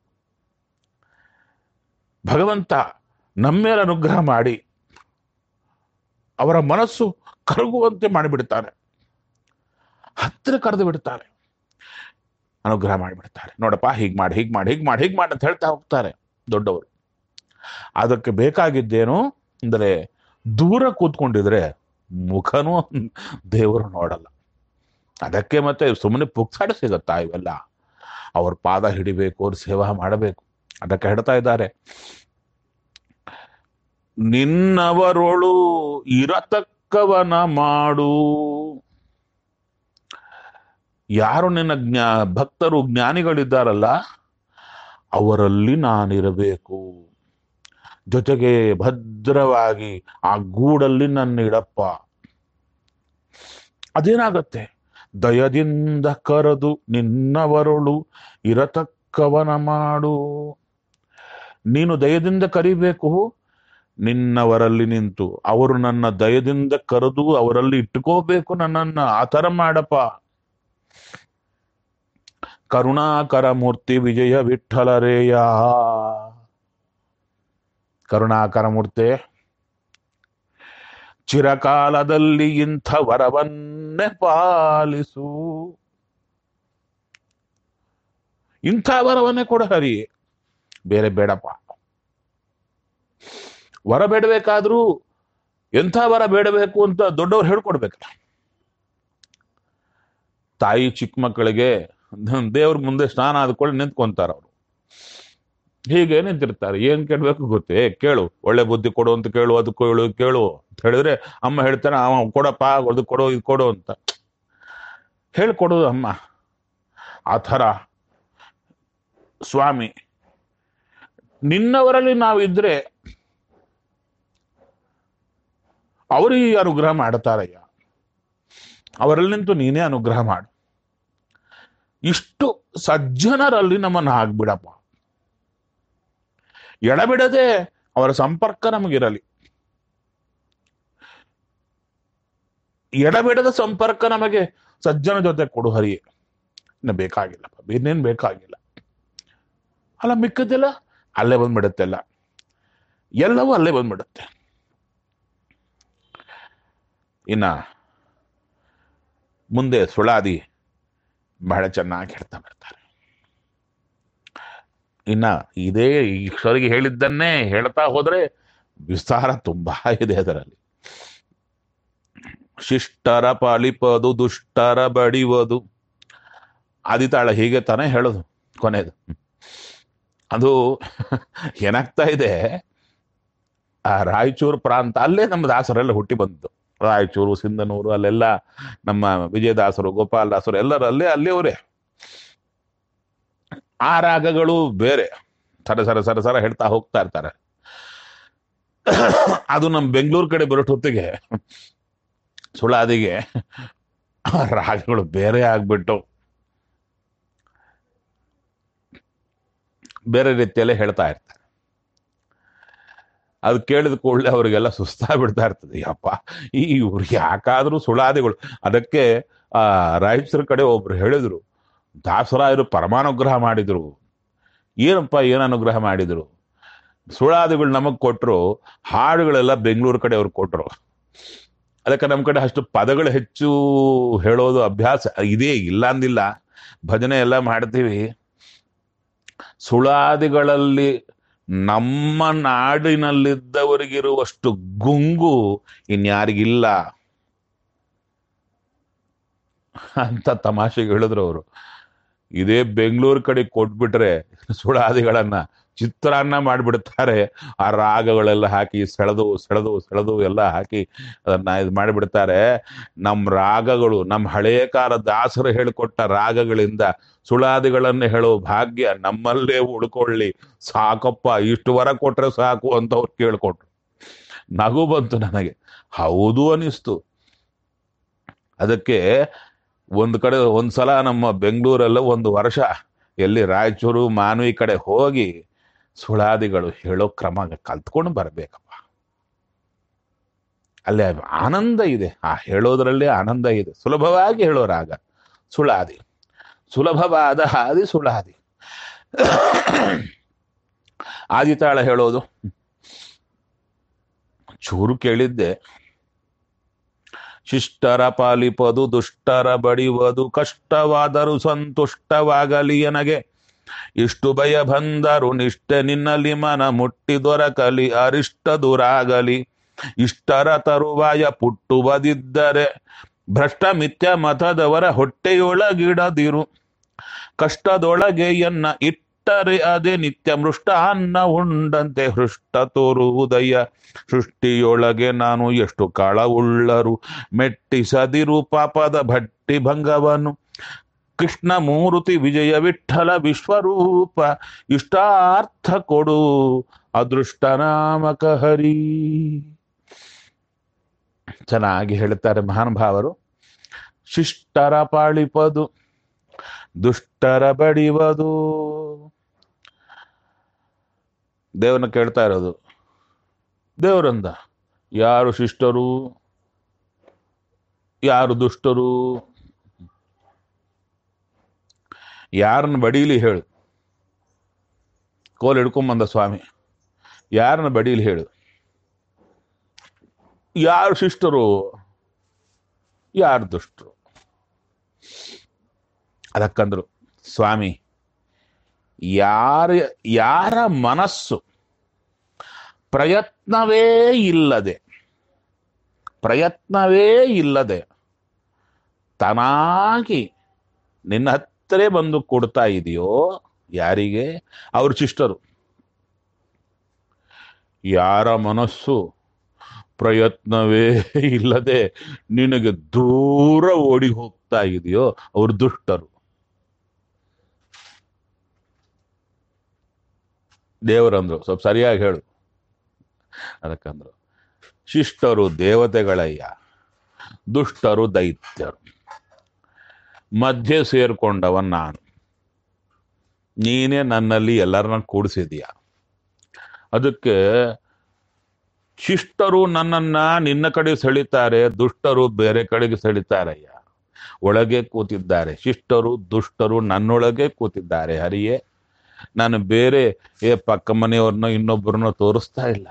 ಭಗವಂತ ನಮ್ಮೇಲೆ ಅನುಗ್ರಹ ಮಾಡಿ ಅವರ ಮನಸ್ಸು ಕರಗುವಂತೆ ಮಾಡಿಬಿಡ್ತಾರೆ ಹತ್ತಿರ ಕರೆದು ಬಿಡ್ತಾರೆ ಅನುಗ್ರಹ ಮಾಡಿಬಿಡ್ತಾರೆ ನೋಡಪ್ಪ ಹೀಗ್ ಮಾಡಿ ಹೀಗ್ ಮಾಡಿ ಹೀಗ್ ಮಾಡಿ ಹೀಗ್ ಮಾಡಿ ಅಂತ ಹೇಳ್ತಾ ಹೋಗ್ತಾರೆ ದೊಡ್ಡವರು ಅದಕ್ಕೆ ಬೇಕಾಗಿದ್ದೇನು ಅಂದರೆ ದೂರ ಕೂತ್ಕೊಂಡಿದ್ರೆ ಮುಖನೂ ದೇವರು ನೋಡಲ್ಲ ಅದಕ್ಕೆ ಮತ್ತೆ ಸುಮ್ಮನೆ ಪುಕ್ಸಾಡ ಸಿಗತ್ತಾ ಇವೆಲ್ಲ ಅವ್ರ ಪಾದ ಹಿಡಿಬೇಕು ಅವ್ರ ಸೇವಾ ಮಾಡಬೇಕು ಅದಕ್ಕೆ ಹೇಳ್ತಾ ಇದ್ದಾರೆ ನಿನ್ನವರೊಳು ಇರತಕ್ಕವನ ಮಾಡು ಯಾರು ನಿನ್ನ ಜ್ಞಾ ಭಕ್ತರು ಜ್ಞಾನಿಗಳಿದ್ದಾರಲ್ಲ ಅವರಲ್ಲಿ ನಾನಿರಬೇಕು ಜೊತೆಗೆ ಭದ್ರವಾಗಿ ಆ ಗೂಡಲ್ಲಿ ನನ್ನ ಇಡಪ್ಪ ಅದೇನಾಗತ್ತೆ ದಯದಿಂದ ಕರೆದು ನಿನ್ನವರಳು ಇರತಕ್ಕವನ ಮಾಡು ನೀನು ದಯದಿಂದ ಕರಿಬೇಕು ನಿನ್ನವರಲ್ಲಿ ನಿಂತು ಅವರು ನನ್ನ ದಯದಿಂದ ಕರೆದು ಅವರಲ್ಲಿ ಇಟ್ಟುಕೋಬೇಕು ನನ್ನನ್ನ ಆ ಥರ ಮಾಡಪ್ಪ ಕರುಣಾಕರ ಮೂರ್ತಿ ವಿಜಯ ವಿಠಲರೇಯ ಕರುಣಾಕರ ಮೂರ್ತಿ ಚಿರಕಾಲದಲ್ಲಿ ಇಂಥ ವರವನ್ನೇ ಪಾಲಿಸು ಇಂಥ ವರವನ್ನೇ ಕೊಡ ಹರಿ ಬೇರೆ ಬೇಡಪ್ಪ ವರ ಬೇಡಬೇಕಾದ್ರೂ ಎಂಥ ವರ ಬೇಡಬೇಕು ಅಂತ ದೊಡ್ಡವ್ರು ಹೇಳ್ಕೊಡ್ಬೇಕಲ್ಲ ತಾಯಿ ಚಿಕ್ಕ ಮಕ್ಕಳಿಗೆ ದೇವ್ರ ಮುಂದೆ ಸ್ನಾನ ಆದ್ಕೊಳ್ಳಿ ನಿಂತ್ಕೊಂತಾರ ಅವರು ಹೀಗೆ ನಿಂತಿರ್ತಾರೆ ಏನ್ ಕೇಳ್ಬೇಕು ಗೊತ್ತೇ ಕೇಳು ಒಳ್ಳೆ ಬುದ್ಧಿ ಕೊಡು ಅಂತ ಕೇಳು ಅದು ಕೇಳು ಕೇಳು ಅಂತ ಹೇಳಿದ್ರೆ ಅಮ್ಮ ಹೇಳ್ತಾನೆ ಅವ ಕೊಡಪ್ಪ ಅದು ಕೊಡು ಇದು ಕೊಡು ಅಂತ ಹೇಳ್ಕೊಡೋದು ಅಮ್ಮ ಆ ಥರ ಸ್ವಾಮಿ ನಿನ್ನವರಲ್ಲಿ ನಾವಿದ್ರೆ ಅವರಿಗೆ ಅನುಗ್ರಹ ಮಾಡ್ತಾರಯ್ಯ ಅವರಲ್ಲಿ ನಿಂತು ನೀನೇ ಅನುಗ್ರಹ ಮಾಡು ಇಷ್ಟು ಸಜ್ಜನರಲ್ಲಿ ನಮ್ಮನ್ನು ಆಗ್ಬಿಡಪ್ಪ ಎಡಬಿಡದೆ ಅವರ ಸಂಪರ್ಕ ನಮಗಿರಲಿ ಎಡಬಿಡದ ಸಂಪರ್ಕ ನಮಗೆ ಸಜ್ಜನ ಜೊತೆ ಕೊಡು ಹರಿಯೇ ಇನ್ನು ಬೇಕಾಗಿಲ್ಲಪ್ಪ ಇನ್ನೇನು ಬೇಕಾಗಿಲ್ಲ ಅಲ್ಲ ಮಿಕ್ಕದೆಲ್ಲ ಅಲ್ಲೇ ಬಂದ್ಬಿಡುತ್ತೆ ಎಲ್ಲ ಎಲ್ಲವೂ ಅಲ್ಲೇ ಬಂದ್ಬಿಡುತ್ತೆ ಇನ್ನ ಮುಂದೆ ಸುಳಾದಿ ಬಹಳ ಚೆನ್ನಾಗಿ ಹೇಳ್ತಾ ಬರ್ತಾರೆ ಇನ್ನ ಇದೇ ಈಶ್ವರಿಗೆ ಹೇಳಿದ್ದನ್ನೇ ಹೇಳ್ತಾ ಹೋದ್ರೆ ವಿಸ್ತಾರ ತುಂಬಾ ಇದೆ ಅದರಲ್ಲಿ ಶಿಷ್ಟರ ಪಾಲಿಪದು ದುಷ್ಟರ ಬಡಿವದು ಆದಿತಾಳ ಹೀಗೆ ತಾನೇ ಹೇಳೋದು ಕೊನೆಯದು ಅದು ಏನಾಗ್ತಾ ಇದೆ ಆ ರಾಯಚೂರು ಪ್ರಾಂತ ಅಲ್ಲೇ ನಮ್ಮ ದಾಸರೆಲ್ಲ ಹುಟ್ಟಿ ಬಂತು ರಾಯಚೂರು ಸಿಂಧನೂರು ಅಲ್ಲೆಲ್ಲ ನಮ್ಮ ವಿಜಯದಾಸರು ಗೋಪಾಲದಾಸರು ಎಲ್ಲರೂ ಅಲ್ಲೇ ಅಲ್ಲೇ ಅವರೇ ಆ ರಾಗಗಳು ಬೇರೆ ಸರ ಸರ ಸರ ಸರ ಹೇಳ್ತಾ ಹೋಗ್ತಾ ಇರ್ತಾರೆ ಅದು ನಮ್ಮ ಬೆಂಗಳೂರು ಕಡೆ ಬರೋ ಹೊತ್ತಿಗೆ ಸುಳಾದಿಗೆ ರಾಗಗಳು ಬೇರೆ ಆಗ್ಬಿಟ್ಟು ಬೇರೆ ರೀತಿಯಲ್ಲೇ ಹೇಳ್ತಾ ಇರ್ತಾರೆ ಅದು ಕೇಳಿದ ಕೂಡಲೇ ಅವರಿಗೆಲ್ಲ ಸುಸ್ತಾಗ್ಬಿಡ್ತಾ ಇರ್ತದೆ ಯಪ್ಪ ಈ ಇವ್ರು ಯಾಕಾದ್ರೂ ಸುಳಾದಿಗಳು ಅದಕ್ಕೆ ಆ ರಾಯಚೂರ ಕಡೆ ಒಬ್ರು ಹೇಳಿದ್ರು ದಾಸರಾಯರು ಪರಮಾನುಗ್ರಹ ಮಾಡಿದ್ರು ಏನಪ್ಪ ಏನು ಅನುಗ್ರಹ ಮಾಡಿದ್ರು ಸುಳಾದಿಗಳು ನಮಗ್ ಕೊಟ್ರು ಹಾಡುಗಳೆಲ್ಲ ಬೆಂಗಳೂರು ಕಡೆ ಅವ್ರು ಕೊಟ್ರು ಅದಕ್ಕೆ ನಮ್ಮ ಕಡೆ ಅಷ್ಟು ಪದಗಳು ಹೆಚ್ಚು ಹೇಳೋದು ಅಭ್ಯಾಸ ಇದೇ ಇಲ್ಲ ಅಂದಿಲ್ಲ ಭಜನೆ ಎಲ್ಲ ಮಾಡ್ತೀವಿ ಸುಳಾದಿಗಳಲ್ಲಿ ನಮ್ಮ ನಾಡಿನಲ್ಲಿದ್ದವರಿಗಿರುವಷ್ಟು ಗುಂಗು ಇನ್ಯಾರಿಗಿಲ್ಲ ಅಂತ ತಮಾಷೆಗೆ ಹೇಳಿದ್ರು ಅವರು ಇದೇ ಬೆಂಗಳೂರು ಕಡೆ ಕೊಟ್ಬಿಟ್ರೆ ಸುಳಾದಿಗಳನ್ನ ಚಿತ್ರಾನ್ನ ಮಾಡಿಬಿಡ್ತಾರೆ ಆ ರಾಗಗಳೆಲ್ಲ ಹಾಕಿ ಸೆಳೆದು ಸೆಳೆದು ಸೆಳೆದು ಎಲ್ಲ ಹಾಕಿ ಅದನ್ನ ಇದು ಮಾಡಿಬಿಡ್ತಾರೆ ನಮ್ಮ ರಾಗಗಳು ನಮ್ಮ ಹಳೆಯ ಕಾಲ ದಾಸರು ಹೇಳಿಕೊಟ್ಟ ರಾಗಗಳಿಂದ ಸುಳಾದಿಗಳನ್ನು ಹೇಳೋ ಭಾಗ್ಯ ನಮ್ಮಲ್ಲೇ ಉಳ್ಕೊಳ್ಳಿ ಸಾಕಪ್ಪ ಇಷ್ಟು ವರ ಕೊಟ್ರೆ ಸಾಕು ಅಂತ ಅವ್ರು ಕೇಳ್ಕೊಟ್ರು ನಗು ಬಂತು ನನಗೆ ಹೌದು ಅನಿಸ್ತು ಅದಕ್ಕೆ ಒಂದು ಕಡೆ ಒಂದ್ಸಲ ನಮ್ಮ ಬೆಂಗಳೂರಲ್ಲ ಒಂದು ವರ್ಷ ಎಲ್ಲಿ ರಾಯಚೂರು ಮಾನವಿ ಕಡೆ ಹೋಗಿ ಸುಳಾದಿಗಳು ಹೇಳೋ ಕ್ರಮ ಕಲ್ತ್ಕೊಂಡು ಬರ್ಬೇಕಪ್ಪ ಅಲ್ಲೇ ಆನಂದ ಇದೆ ಆ ಹೇಳೋದ್ರಲ್ಲೇ ಆನಂದ ಇದೆ ಸುಲಭವಾಗಿ ಹೇಳೋ ರಾಗ ಸುಳಾದಿ ಸುಲಭವಾದ ಹಾದಿ ಸುಳಾದಿ ಆದಿತಾಳ ಹೇಳೋದು ಚೂರು ಕೇಳಿದ್ದೆ ಶಿಷ್ಟರ ಪಾಲಿಪದು ದುಷ್ಟರ ಬಡಿವದು ಕಷ್ಟವಾದರೂ ಸಂತುಷ್ಟವಾಗಲಿ ಎನಗೆ ಇಷ್ಟು ಭಯ ಬಂದರು ನಿಷ್ಠೆ ನಿನ್ನಲ್ಲಿ ಮನ ಮುಟ್ಟಿ ದೊರಕಲಿ ಅರಿಷ್ಟ ದುರಾಗಲಿ ಇಷ್ಟರ ತರುವಾಯ ಪುಟ್ಟುವದಿದ್ದರೆ ಭ್ರಷ್ಟ ಮಿಥ್ಯ ಮತದವರ ಹೊಟ್ಟೆಯೊಳಗಿಡದಿರು ಕಷ್ಟದೊಳಗೆ ಎನ್ನ ಇಟ್ಟರೆ ಅದೇ ನಿತ್ಯ ಮೃಷ್ಟ ಅನ್ನ ಉಂಡಂತೆ ಹೃಷ್ಟ ತೋರುವುದಯ್ಯ ಸೃಷ್ಟಿಯೊಳಗೆ ನಾನು ಎಷ್ಟು ಕಾಳ ಉಳ್ಳರು ಮೆಟ್ಟಿಸದಿರು ಪಾಪದ ಭಟ್ಟಿ ಭಂಗವನು ಕೃಷ್ಣ ಮೂರುತಿ ವಿಜಯ ವಿಠಲ ವಿಶ್ವರೂಪ ಇಷ್ಟಾರ್ಥ ಕೊಡು ಅದೃಷ್ಟ ನಾಮಕ ಹರಿ ಚೆನ್ನಾಗಿ ಹೇಳ್ತಾರೆ ಮಹಾನುಭಾವರು ಶಿಷ್ಟರ ಪಾಳಿಪದು ದುಷ್ಟರ ಬಡಿವದು ದೇವರನ್ನ ಕೇಳ್ತಾ ಇರೋದು ದೇವರಂದ ಯಾರು ಶಿಷ್ಟರು ಯಾರು ದುಷ್ಟರು ಯಾರನ್ನ ಬಡೀಲಿ ಹೇಳು ಕೋಲ್ ಹಿಡ್ಕೊಂಬಂದ ಸ್ವಾಮಿ ಯಾರನ್ನ ಬಡೀಲಿ ಹೇಳು ಯಾರು ಶಿಷ್ಟರು ಯಾರು ದುಷ್ಟರು ಅದಕ್ಕಂದ್ರು ಸ್ವಾಮಿ ಯಾರ ಯಾರ ಮನಸ್ಸು ಪ್ರಯತ್ನವೇ ಇಲ್ಲದೆ ಪ್ರಯತ್ನವೇ ಇಲ್ಲದೆ ತಾನಾಗಿ ನಿನ್ನ ಹತ್ತಿರ ಬಂದು ಕೊಡ್ತಾ ಇದೆಯೋ ಯಾರಿಗೆ ಅವ್ರ ಶಿಷ್ಟರು ಯಾರ ಮನಸ್ಸು ಪ್ರಯತ್ನವೇ ಇಲ್ಲದೆ ನಿನಗೆ ದೂರ ಓಡಿ ಹೋಗ್ತಾ ಇದೆಯೋ ಅವ್ರು ದುಷ್ಟರು ದೇವರಂದ್ರು ಸ್ವಲ್ಪ ಸರಿಯಾಗಿ ಹೇಳು ಅದಕ್ಕಂದ್ರು ಶಿಷ್ಟರು ದೇವತೆಗಳಯ್ಯ ದುಷ್ಟರು ದೈತ್ಯರು ಮಧ್ಯೆ ಸೇರ್ಕೊಂಡವನ್ ನಾನು ನೀನೇ ನನ್ನಲ್ಲಿ ಎಲ್ಲರನ್ನ ಕೂಡಿಸಿದೀಯ ಅದಕ್ಕೆ ಶಿಷ್ಟರು ನನ್ನನ್ನ ನಿನ್ನ ಕಡೆ ಸೆಳಿತಾರೆ ದುಷ್ಟರು ಬೇರೆ ಕಡೆಗೆ ಸೆಳಿತಾರಯ್ಯ ಒಳಗೆ ಕೂತಿದ್ದಾರೆ ಶಿಷ್ಟರು ದುಷ್ಟರು ನನ್ನೊಳಗೆ ಕೂತಿದ್ದಾರೆ ಹರಿಯೇ ನಾನು ಬೇರೆ ಏ ಪಕ್ಕ ಮನೆಯವ್ರನ್ನ ಇನ್ನೊಬ್ಬರನ್ನ ತೋರಿಸ್ತಾ ಇಲ್ಲ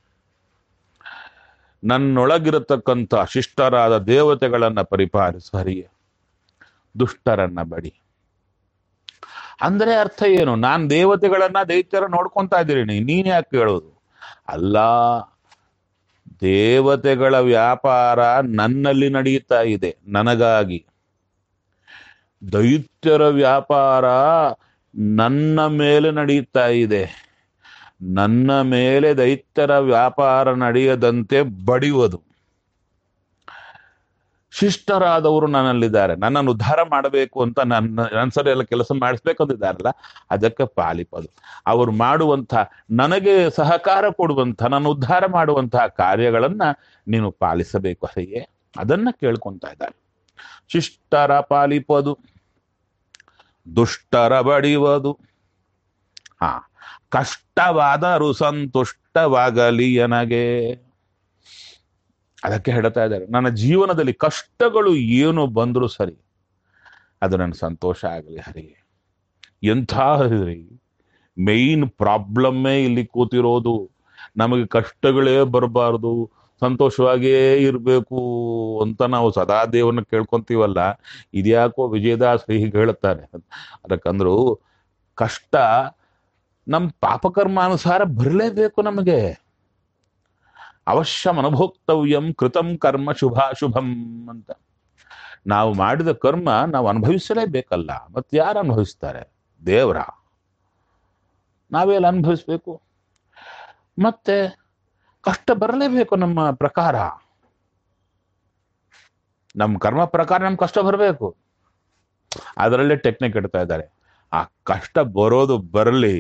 ನನ್ನೊಳಗಿರತಕ್ಕಂಥ ಶಿಷ್ಟರಾದ ದೇವತೆಗಳನ್ನ ಪರಿಪಾಲಿಸು ಹರಿಯೇ ದುಷ್ಟರನ್ನ ಬಡಿ ಅಂದ್ರೆ ಅರ್ಥ ಏನು ನಾನ್ ದೇವತೆಗಳನ್ನ ದೈತ್ಯರ ನೋಡ್ಕೊಂತಾ ಇದ್ದೀರಿ ನೀನ್ ಯಾಕೆ ಹೇಳೋದು ಅಲ್ಲ ದೇವತೆಗಳ ವ್ಯಾಪಾರ ನನ್ನಲ್ಲಿ ನಡೆಯುತ್ತಾ ಇದೆ ನನಗಾಗಿ ದೈತ್ಯರ ವ್ಯಾಪಾರ ನನ್ನ ಮೇಲೆ ನಡೆಯುತ್ತಾ ಇದೆ ನನ್ನ ಮೇಲೆ ದೈತ್ಯರ ವ್ಯಾಪಾರ ನಡೆಯದಂತೆ ಬಡಿಯುವುದು ಶಿಷ್ಟರಾದವರು ನನ್ನಲ್ಲಿದ್ದಾರೆ ನನ್ನನ್ನು ಉದ್ಧಾರ ಮಾಡಬೇಕು ಅಂತ ನನ್ನ ನನ್ನ ಸರಿ ಎಲ್ಲ ಕೆಲಸ ಮಾಡಿಸ್ಬೇಕಂತಿದ್ದಾರಲ್ಲ ಅದಕ್ಕೆ ಪಾಲಿಪದು ಅವರು ಮಾಡುವಂಥ ನನಗೆ ಸಹಕಾರ ಕೊಡುವಂಥ ನನ್ನ ಉದ್ಧಾರ ಮಾಡುವಂತಹ ಕಾರ್ಯಗಳನ್ನ ನೀನು ಪಾಲಿಸಬೇಕು ಹರಿಯೇ ಅದನ್ನ ಕೇಳ್ಕೊಂತ ಇದ್ದಾರೆ ಶಿಷ್ಟರ ಪಾಲಿಪದು ದುಷ್ಟರ ಬಡಿಯುವುದು ಹಾ ಕಷ್ಟವಾದರೂ ಸಂತುಷ್ಟ ಕಷ್ಟವಾಗಲಿ ನನಗೆ ಅದಕ್ಕೆ ಹೇಳ್ತಾ ಇದ್ದಾರೆ ನನ್ನ ಜೀವನದಲ್ಲಿ ಕಷ್ಟಗಳು ಏನು ಬಂದರೂ ಸರಿ ಅದು ನನ್ನ ಸಂತೋಷ ಆಗಲಿ ಹರಿ ಎಂಥ ಹರಿ ಮೇಯ್ನ್ ಪ್ರಾಬ್ಲಮ್ಮೇ ಇಲ್ಲಿ ಕೂತಿರೋದು ನಮಗೆ ಕಷ್ಟಗಳೇ ಬರಬಾರ್ದು ಸಂತೋಷವಾಗಿಯೇ ಇರಬೇಕು ಅಂತ ನಾವು ಸದಾ ದೇವರನ್ನ ಕೇಳ್ಕೊಂತೀವಲ್ಲ ಇದ್ಯಾಕೋ ವಿಜಯದಾಸ್ ಹೀಗೆ ಹೇಳುತ್ತಾರೆ ಅದಕ್ಕಂದ್ರು ಕಷ್ಟ ನಮ್ಮ ಪಾಪಕರ್ಮಾನುಸಾರ ಬರಲೇಬೇಕು ನಮಗೆ ಅವಶ್ಯ ಅನುಭೋಕ್ತವ್ಯಂ ಕೃತಂ ಕರ್ಮ ಶುಭಾಶುಭಂ ಅಂತ ನಾವು ಮಾಡಿದ ಕರ್ಮ ನಾವು ಅನುಭವಿಸಲೇಬೇಕಲ್ಲ ಮತ್ತೆ ಯಾರು ಅನುಭವಿಸ್ತಾರೆ ದೇವರ ನಾವೆಲ್ಲ ಅನುಭವಿಸ್ಬೇಕು ಮತ್ತೆ ಕಷ್ಟ ಬರಲೇಬೇಕು ನಮ್ಮ ಪ್ರಕಾರ ನಮ್ಮ ಕರ್ಮ ಪ್ರಕಾರ ನಮ್ಗೆ ಕಷ್ಟ ಬರಬೇಕು ಅದರಲ್ಲೇ ಟೆಕ್ನಿಕ್ ಇಡ್ತಾ ಇದ್ದಾರೆ ಆ ಕಷ್ಟ ಬರೋದು ಬರಲಿ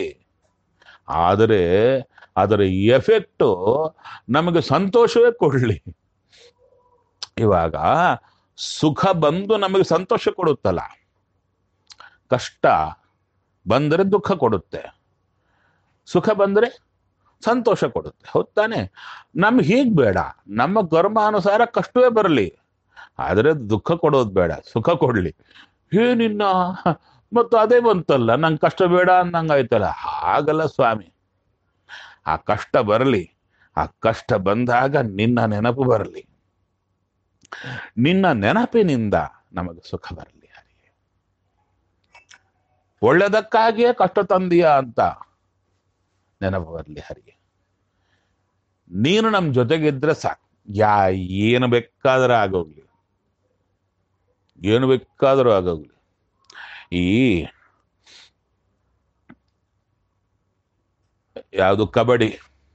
ಆದರೆ ಅದರ ಎಫೆಕ್ಟು ನಮಗೆ ಸಂತೋಷವೇ ಕೊಡಲಿ ಇವಾಗ ಸುಖ ಬಂದು ನಮಗೆ ಸಂತೋಷ ಕೊಡುತ್ತಲ್ಲ ಕಷ್ಟ ಬಂದರೆ ದುಃಖ ಕೊಡುತ್ತೆ ಸುಖ ಬಂದರೆ ಸಂತೋಷ ಕೊಡುತ್ತೆ ಹೌದ್ ತಾನೆ ನಮ್ಗೆ ಹೀಗೆ ಬೇಡ ನಮ್ಮ ಕರ್ಮಾನುಸಾರ ಕಷ್ಟವೇ ಬರಲಿ ಆದರೆ ದುಃಖ ಕೊಡೋದು ಬೇಡ ಸುಖ ಕೊಡಲಿ ಏನಿನ್ನ ಮತ್ತು ಅದೇ ಬಂತಲ್ಲ ನಂಗೆ ಕಷ್ಟ ಬೇಡ ಅನ್ನಂಗೆ ಆಯ್ತಲ್ಲ ಹಾಗಲ್ಲ ಸ್ವಾಮಿ ಆ ಕಷ್ಟ ಬರಲಿ ಆ ಕಷ್ಟ ಬಂದಾಗ ನಿನ್ನ ನೆನಪು ಬರಲಿ ನಿನ್ನ ನೆನಪಿನಿಂದ ನಮಗೆ ಸುಖ ಬರಲಿ ಹರಿಗೆ ಒಳ್ಳೆದಕ್ಕಾಗಿಯೇ ಕಷ್ಟ ತಂದೀಯ ಅಂತ ನೆನಪು ಬರಲಿ ಹರಿಗೆ ನೀನು ನಮ್ಮ ಜೊತೆಗಿದ್ರೆ ಸಾಕು ಯಾ ಏನು ಬೇಕಾದ್ರೆ ಆಗೋಗ್ಲಿ ಏನು ಬೇಕಾದರೂ ಆಗೋಗ್ಲಿ ಈ ಯಾವುದು ಕಬಡ್ಡಿ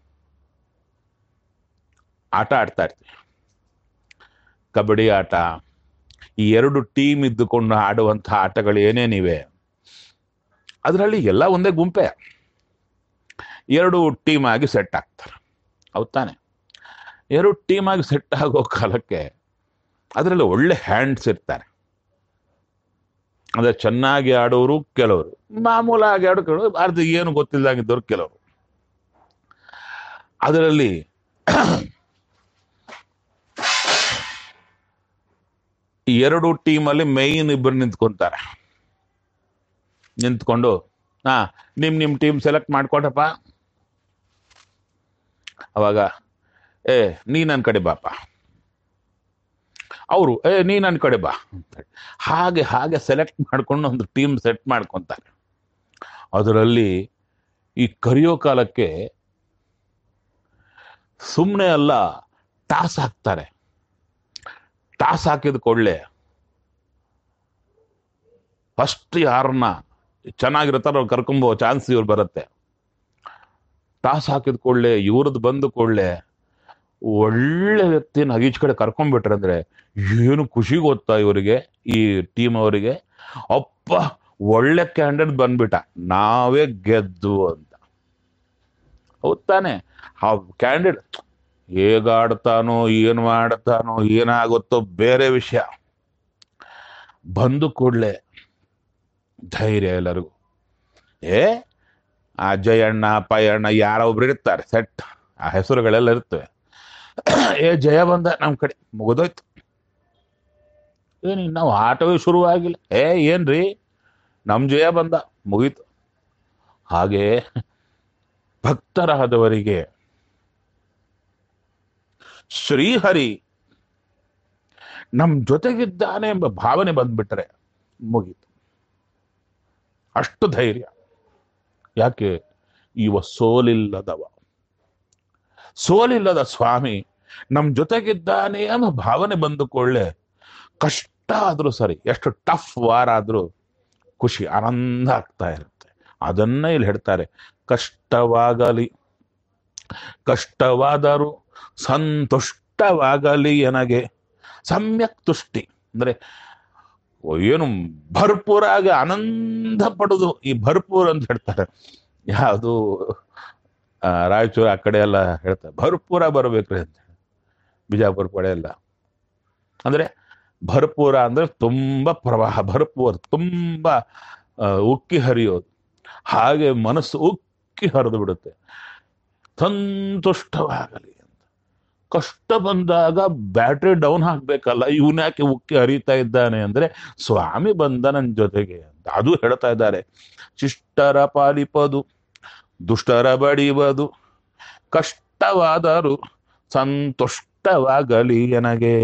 ಆಟ ಆಡ್ತಾ ಇರ್ತೀವಿ ಕಬಡ್ಡಿ ಆಟ ಈ ಎರಡು ಟೀಮ್ ಇದ್ದುಕೊಂಡು ಆಡುವಂಥ ಆಟಗಳು ಏನೇನಿವೆ ಅದರಲ್ಲಿ ಎಲ್ಲ ಒಂದೇ ಗುಂಪೆ ಎರಡು ಟೀಮ್ ಆಗಿ ಸೆಟ್ ಆಗ್ತಾರೆ ಹೌದ್ ತಾನೆ ಎರಡು ಟೀಮ್ ಆಗಿ ಸೆಟ್ ಆಗೋ ಕಾಲಕ್ಕೆ ಅದರಲ್ಲಿ ಒಳ್ಳೆ ಹ್ಯಾಂಡ್ಸ್ ಇರ್ತಾರೆ ಅಂದ್ರೆ ಚೆನ್ನಾಗಿ ಆಡೋರು ಕೆಲವರು ಮಾಮೂಲಾಗಿ ಆಡೋ ಕೆಲವರು ಅರ್ಧ ಏನು ಗೊತ್ತಿಲ್ಲದಾಗಿದ್ದವ್ರು ಕೆಲವರು ಅದರಲ್ಲಿ ಈ ಎರಡು ಟೀಮಲ್ಲಿ ಮೇಯ್ನ್ ಇಬ್ಬರು ನಿಂತ್ಕೊಂತಾರೆ ನಿಂತ್ಕೊಂಡು ಹಾ ನಿಮ್ ನಿಮ್ ಟೀಮ್ ಸೆಲೆಕ್ಟ್ ಮಾಡ್ಕೊಟಪ್ಪ ಅವಾಗ ಏ ನೀ ನನ್ನ ಕಡೆ ಬಾಪ ಅವರು ಏ ನೀ ನನ್ನ ಕಡೆ ಬಾ ಅಂತೇಳಿ ಹಾಗೆ ಹಾಗೆ ಸೆಲೆಕ್ಟ್ ಮಾಡ್ಕೊಂಡು ಒಂದು ಟೀಮ್ ಸೆಟ್ ಮಾಡ್ಕೊತಾರೆ ಅದರಲ್ಲಿ ಈ ಕರಿಯೋ ಕಾಲಕ್ಕೆ ಸುಮ್ಮನೆ ಅಲ್ಲ ಟಾಸ್ ಹಾಕ್ತಾರೆ ಟಾಸ್ ಹಾಕಿದ ಕೊಳ್ಳೆ ಫಸ್ಟ್ ಯಾರನ್ನ ಚೆನ್ನಾಗಿರ್ತಾರೋ ಅವ್ರು ಕರ್ಕೊಂಬೋ ಚಾನ್ಸ್ ಇವ್ರು ಬರುತ್ತೆ ಟಾಸ್ ಹಾಕಿದ ಕೊಳ್ಳೆ ಇವ್ರದ್ದು ಬಂದ ಕೊಳ್ಳೆ ಒಳ್ಳೆ ವ್ಯಕ್ತಿನ ಈಚ್ ಕಡೆ ಕರ್ಕೊಂಡ್ಬಿಟ್ರೆ ಅಂದ್ರೆ ಏನು ಖುಷಿ ಗೊತ್ತಾ ಇವರಿಗೆ ಈ ಟೀಮ್ ಅವರಿಗೆ ಅಪ್ಪ ಒಳ್ಳೆ ಕ್ಯಾಂಡಿಡೇಟ್ ಬಂದ್ಬಿಟ್ಟ ನಾವೇ ಗೆದ್ದು ಅಂತ ಹೌದ್ ತಾನೆ ಆ ಕ್ಯಾಂಡಿಡೇಟ್ ಹೇಗಾಡ್ತಾನೋ ಏನು ಮಾಡ್ತಾನೋ ಏನಾಗುತ್ತೋ ಬೇರೆ ವಿಷಯ ಬಂದು ಕೂಡಲೇ ಧೈರ್ಯ ಎಲ್ಲರಿಗೂ ಏ ಆ ಜಯಣ್ಣ ಪಯಣ್ಣ ಯಾರೋ ಒಬ್ರು ಇರ್ತಾರೆ ಸೆಟ್ ಆ ಹೆಸರುಗಳೆಲ್ಲ ಇರ್ತವೆ ಏ ಜಯ ಬಂದ ನಮ್ಮ ಕಡೆ ಮುಗಿದೋಯ್ತು ಏನು ನಾವು ಆಟವೇ ಶುರುವಾಗಿಲ್ಲ ಏ ಏನ್ರಿ ನಮ್ಮ ಜಯ ಬಂದ ಮುಗೀತು ಹಾಗೆ ಭಕ್ತರಾದವರಿಗೆ ಶ್ರೀಹರಿ ನಮ್ಮ ಜೊತೆಗಿದ್ದಾನೆ ಎಂಬ ಭಾವನೆ ಬಂದ್ಬಿಟ್ರೆ ಮುಗೀತು ಅಷ್ಟು ಧೈರ್ಯ ಯಾಕೆ ಇವ ಸೋಲಿಲ್ಲದವ ಸೋಲಿಲ್ಲದ ಸ್ವಾಮಿ ನಮ್ಮ ಜೊತೆಗಿದ್ದಾನೆ ಎಂಬ ಭಾವನೆ ಬಂದುಕೊಳ್ಳೆ ಕಷ್ಟ ಆದ್ರೂ ಸರಿ ಎಷ್ಟು ಟಫ್ ವಾರ ಆದ್ರೂ ಖುಷಿ ಆನಂದ ಆಗ್ತಾ ಇರುತ್ತೆ ಅದನ್ನ ಇಲ್ಲಿ ಹೇಳ್ತಾರೆ ಕಷ್ಟವಾಗಲಿ ಕಷ್ಟವಾದರೂ ಸಂತುಷ್ಟವಾಗಲಿ ನನಗೆ ಸಮ್ಯಕ್ ತುಷ್ಟಿ ಅಂದ್ರೆ ಓ, ಏನು ಭರ್ಪೂರಾಗಿ ಆನಂದ ಪಡುದು ಈ ಭರ್ಪೂರ್ ಅಂತ ಹೇಳ್ತಾರೆ ಯಾವುದು ಆ, ರಾಯಚೂರು ಆ ಕಡೆ ಎಲ್ಲ ಹೇಳ್ತಾರೆ ಭರ್ಪೂರ ಬರ್ಬೇಕ್ರಿ ಅಂತ ಬಿಜಾಪುರ ಕಡೆ ಎಲ್ಲ ಅಂದ್ರೆ ಭರ್ಪೂರ ಅಂದ್ರೆ ತುಂಬಾ ಪ್ರವಾಹ ಭರ್ಪೂರ್ ತುಂಬಾ ಆ, ಉಕ್ಕಿ ಹರಿಯೋದು ಹಾಗೆ ಮನಸ್ಸು ಉಕ್ಕಿ ಹರಿದು ಬಿಡುತ್ತೆ ಸಂತುಷ್ಟವಾಗಲಿ ಅಂತ ಕಷ್ಟ ಬಂದಾಗ ಬ್ಯಾಟ್ರಿ ಡೌನ್ ಹಾಕ್ಬೇಕಲ್ಲ ಇವನ್ ಯಾಕೆ ಉಕ್ಕಿ ಹರಿತಾ ಇದ್ದಾನೆ ಅಂದ್ರೆ ಸ್ವಾಮಿ ಬಂದ ನನ್ನ ಜೊತೆಗೆ ಅಂತ ಅದು ಹೇಳ್ತಾ ಇದ್ದಾರೆ ಶಿಷ್ಟರ ಪಾಲಿಪದು ದುಷ್ಟರ ಬಡಿಯುವುದು ಕಷ್ಟವಾದರೂ ಸಂತುಷ್ಟವಾಗಲಿ ನನಗೆ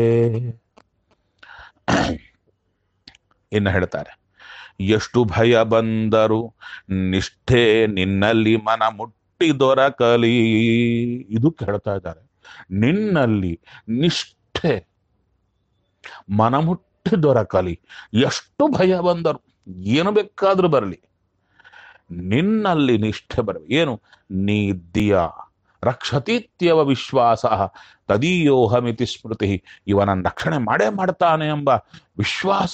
ಇನ್ನು ಹೇಳ್ತಾರೆ ಎಷ್ಟು ಭಯ ಬಂದರು ನಿಷ್ಠೆ ನಿನ್ನಲ್ಲಿ ಮನ ಮುಟ್ಟಿ ದೊರಕಲಿ ಇದು ಹೇಳ್ತಾ ಇದ್ದಾರೆ ನಿನ್ನಲ್ಲಿ ನಿಷ್ಠೆ ಮನ ಮುಟ್ಟಿ ದೊರಕಲಿ ಎಷ್ಟು ಭಯ ಬಂದರು ಏನು ಬೇಕಾದ್ರೂ ಬರಲಿ ನಿನ್ನಲ್ಲಿ ನಿಷ್ಠೆ ಬರಲಿ ಏನು ನೀದ್ದಿಯ ರಕ್ಷತೀತ್ಯವ ವಿಶ್ವಾಸ ತದೀಯೋಹಮಿತಿ ಸ್ಮೃತಿ ಇವನ ರಕ್ಷಣೆ ಮಾಡೇ ಮಾಡ್ತಾನೆ ಎಂಬ ವಿಶ್ವಾಸ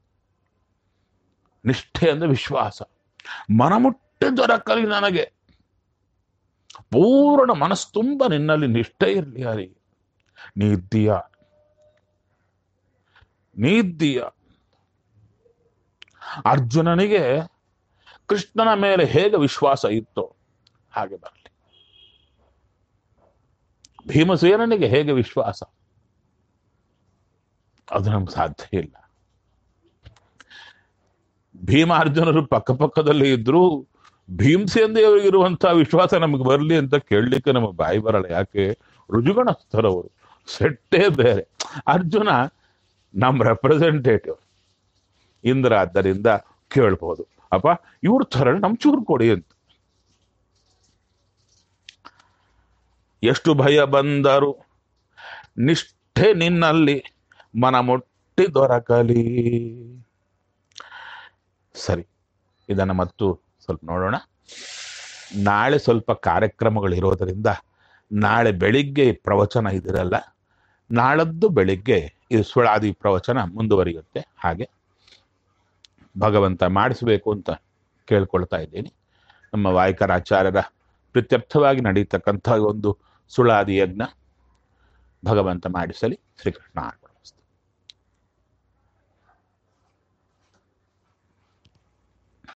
ನಿಷ್ಠೆ ಅಂದ್ರೆ ವಿಶ್ವಾಸ ಮನಮುಟ್ಟಿ ದೊರಕಲಿ ನನಗೆ ಪೂರ್ಣ ಮನಸ್ಸು ತುಂಬ ನಿನ್ನಲ್ಲಿ ನಿಷ್ಠೆ ಇರಲಿ ಹರಿ ನೀದ್ದೀಯ ನೀದ್ದೀಯ ಅರ್ಜುನನಿಗೆ ಕೃಷ್ಣನ ಮೇಲೆ ಹೇಗೆ ವಿಶ್ವಾಸ ಇತ್ತೋ ಹಾಗೆ ಬರಲಿ ಭೀಮಸೇನನಿಗೆ ಹೇಗೆ ವಿಶ್ವಾಸ ಅದು ನಮ್ಗೆ ಸಾಧ್ಯ ಇಲ್ಲ ಭೀಮಾರ್ಜುನರು ಪಕ್ಕ ಪಕ್ಕದಲ್ಲಿ ಇದ್ರು ಭೀಮಸೇನ್ ದೇವರಿಗಿರುವಂತಹ ವಿಶ್ವಾಸ ನಮಗೆ ಬರಲಿ ಅಂತ ಕೇಳಲಿಕ್ಕೆ ನಮಗೆ ಬಾಯಿ ಬರಲ್ಲ ಯಾಕೆ ರುಜುಗಣಸ್ಥರವರು ಸೆಟ್ಟೇ ಬೇರೆ ಅರ್ಜುನ ನಮ್ಮ ರೆಪ್ರೆಸೆಂಟೇಟಿವ್ ಇಂದ್ರ ಆದ್ದರಿಂದ ಕೇಳ್ಬೋದು ಅಪ್ಪ ಇವ್ರ ಥರ ನಮ್ ಚೂರು ಕೊಡಿ ಅಂತ ಎಷ್ಟು ಭಯ ಬಂದರು ನಿಷ್ಠೆ ನಿನ್ನಲ್ಲಿ ಮನ ಮುಟ್ಟಿ ದೊರಕಲಿ ಸರಿ ಇದನ್ನ ಮತ್ತು ಸ್ವಲ್ಪ ನೋಡೋಣ ನಾಳೆ ಸ್ವಲ್ಪ ಕಾರ್ಯಕ್ರಮಗಳು ಇರೋದರಿಂದ ನಾಳೆ ಬೆಳಿಗ್ಗೆ ಪ್ರವಚನ ಇದಿರಲ್ಲ ನಾಳದ್ದು ಬೆಳಿಗ್ಗೆ ಇದು ಸುಳಾದಿ ಪ್ರವಚನ ಮುಂದುವರಿಯುತ್ತೆ ಹಾಗೆ ಭಗವಂತ ಮಾಡಿಸಬೇಕು ಅಂತ ಕೇಳ್ಕೊಳ್ತಾ ಇದ್ದೀನಿ ನಮ್ಮ ವಾಯ್ಕರಾಚಾರ್ಯರ ಪ್ರೀತ್ಯರ್ಥವಾಗಿ ನಡೀತಕ್ಕಂಥ ಒಂದು ಸುಳಾದಿ ಯಜ್ಞ ಭಗವಂತ ಮಾಡಿಸಲಿ ಶ್ರೀಕೃಷ್ಣ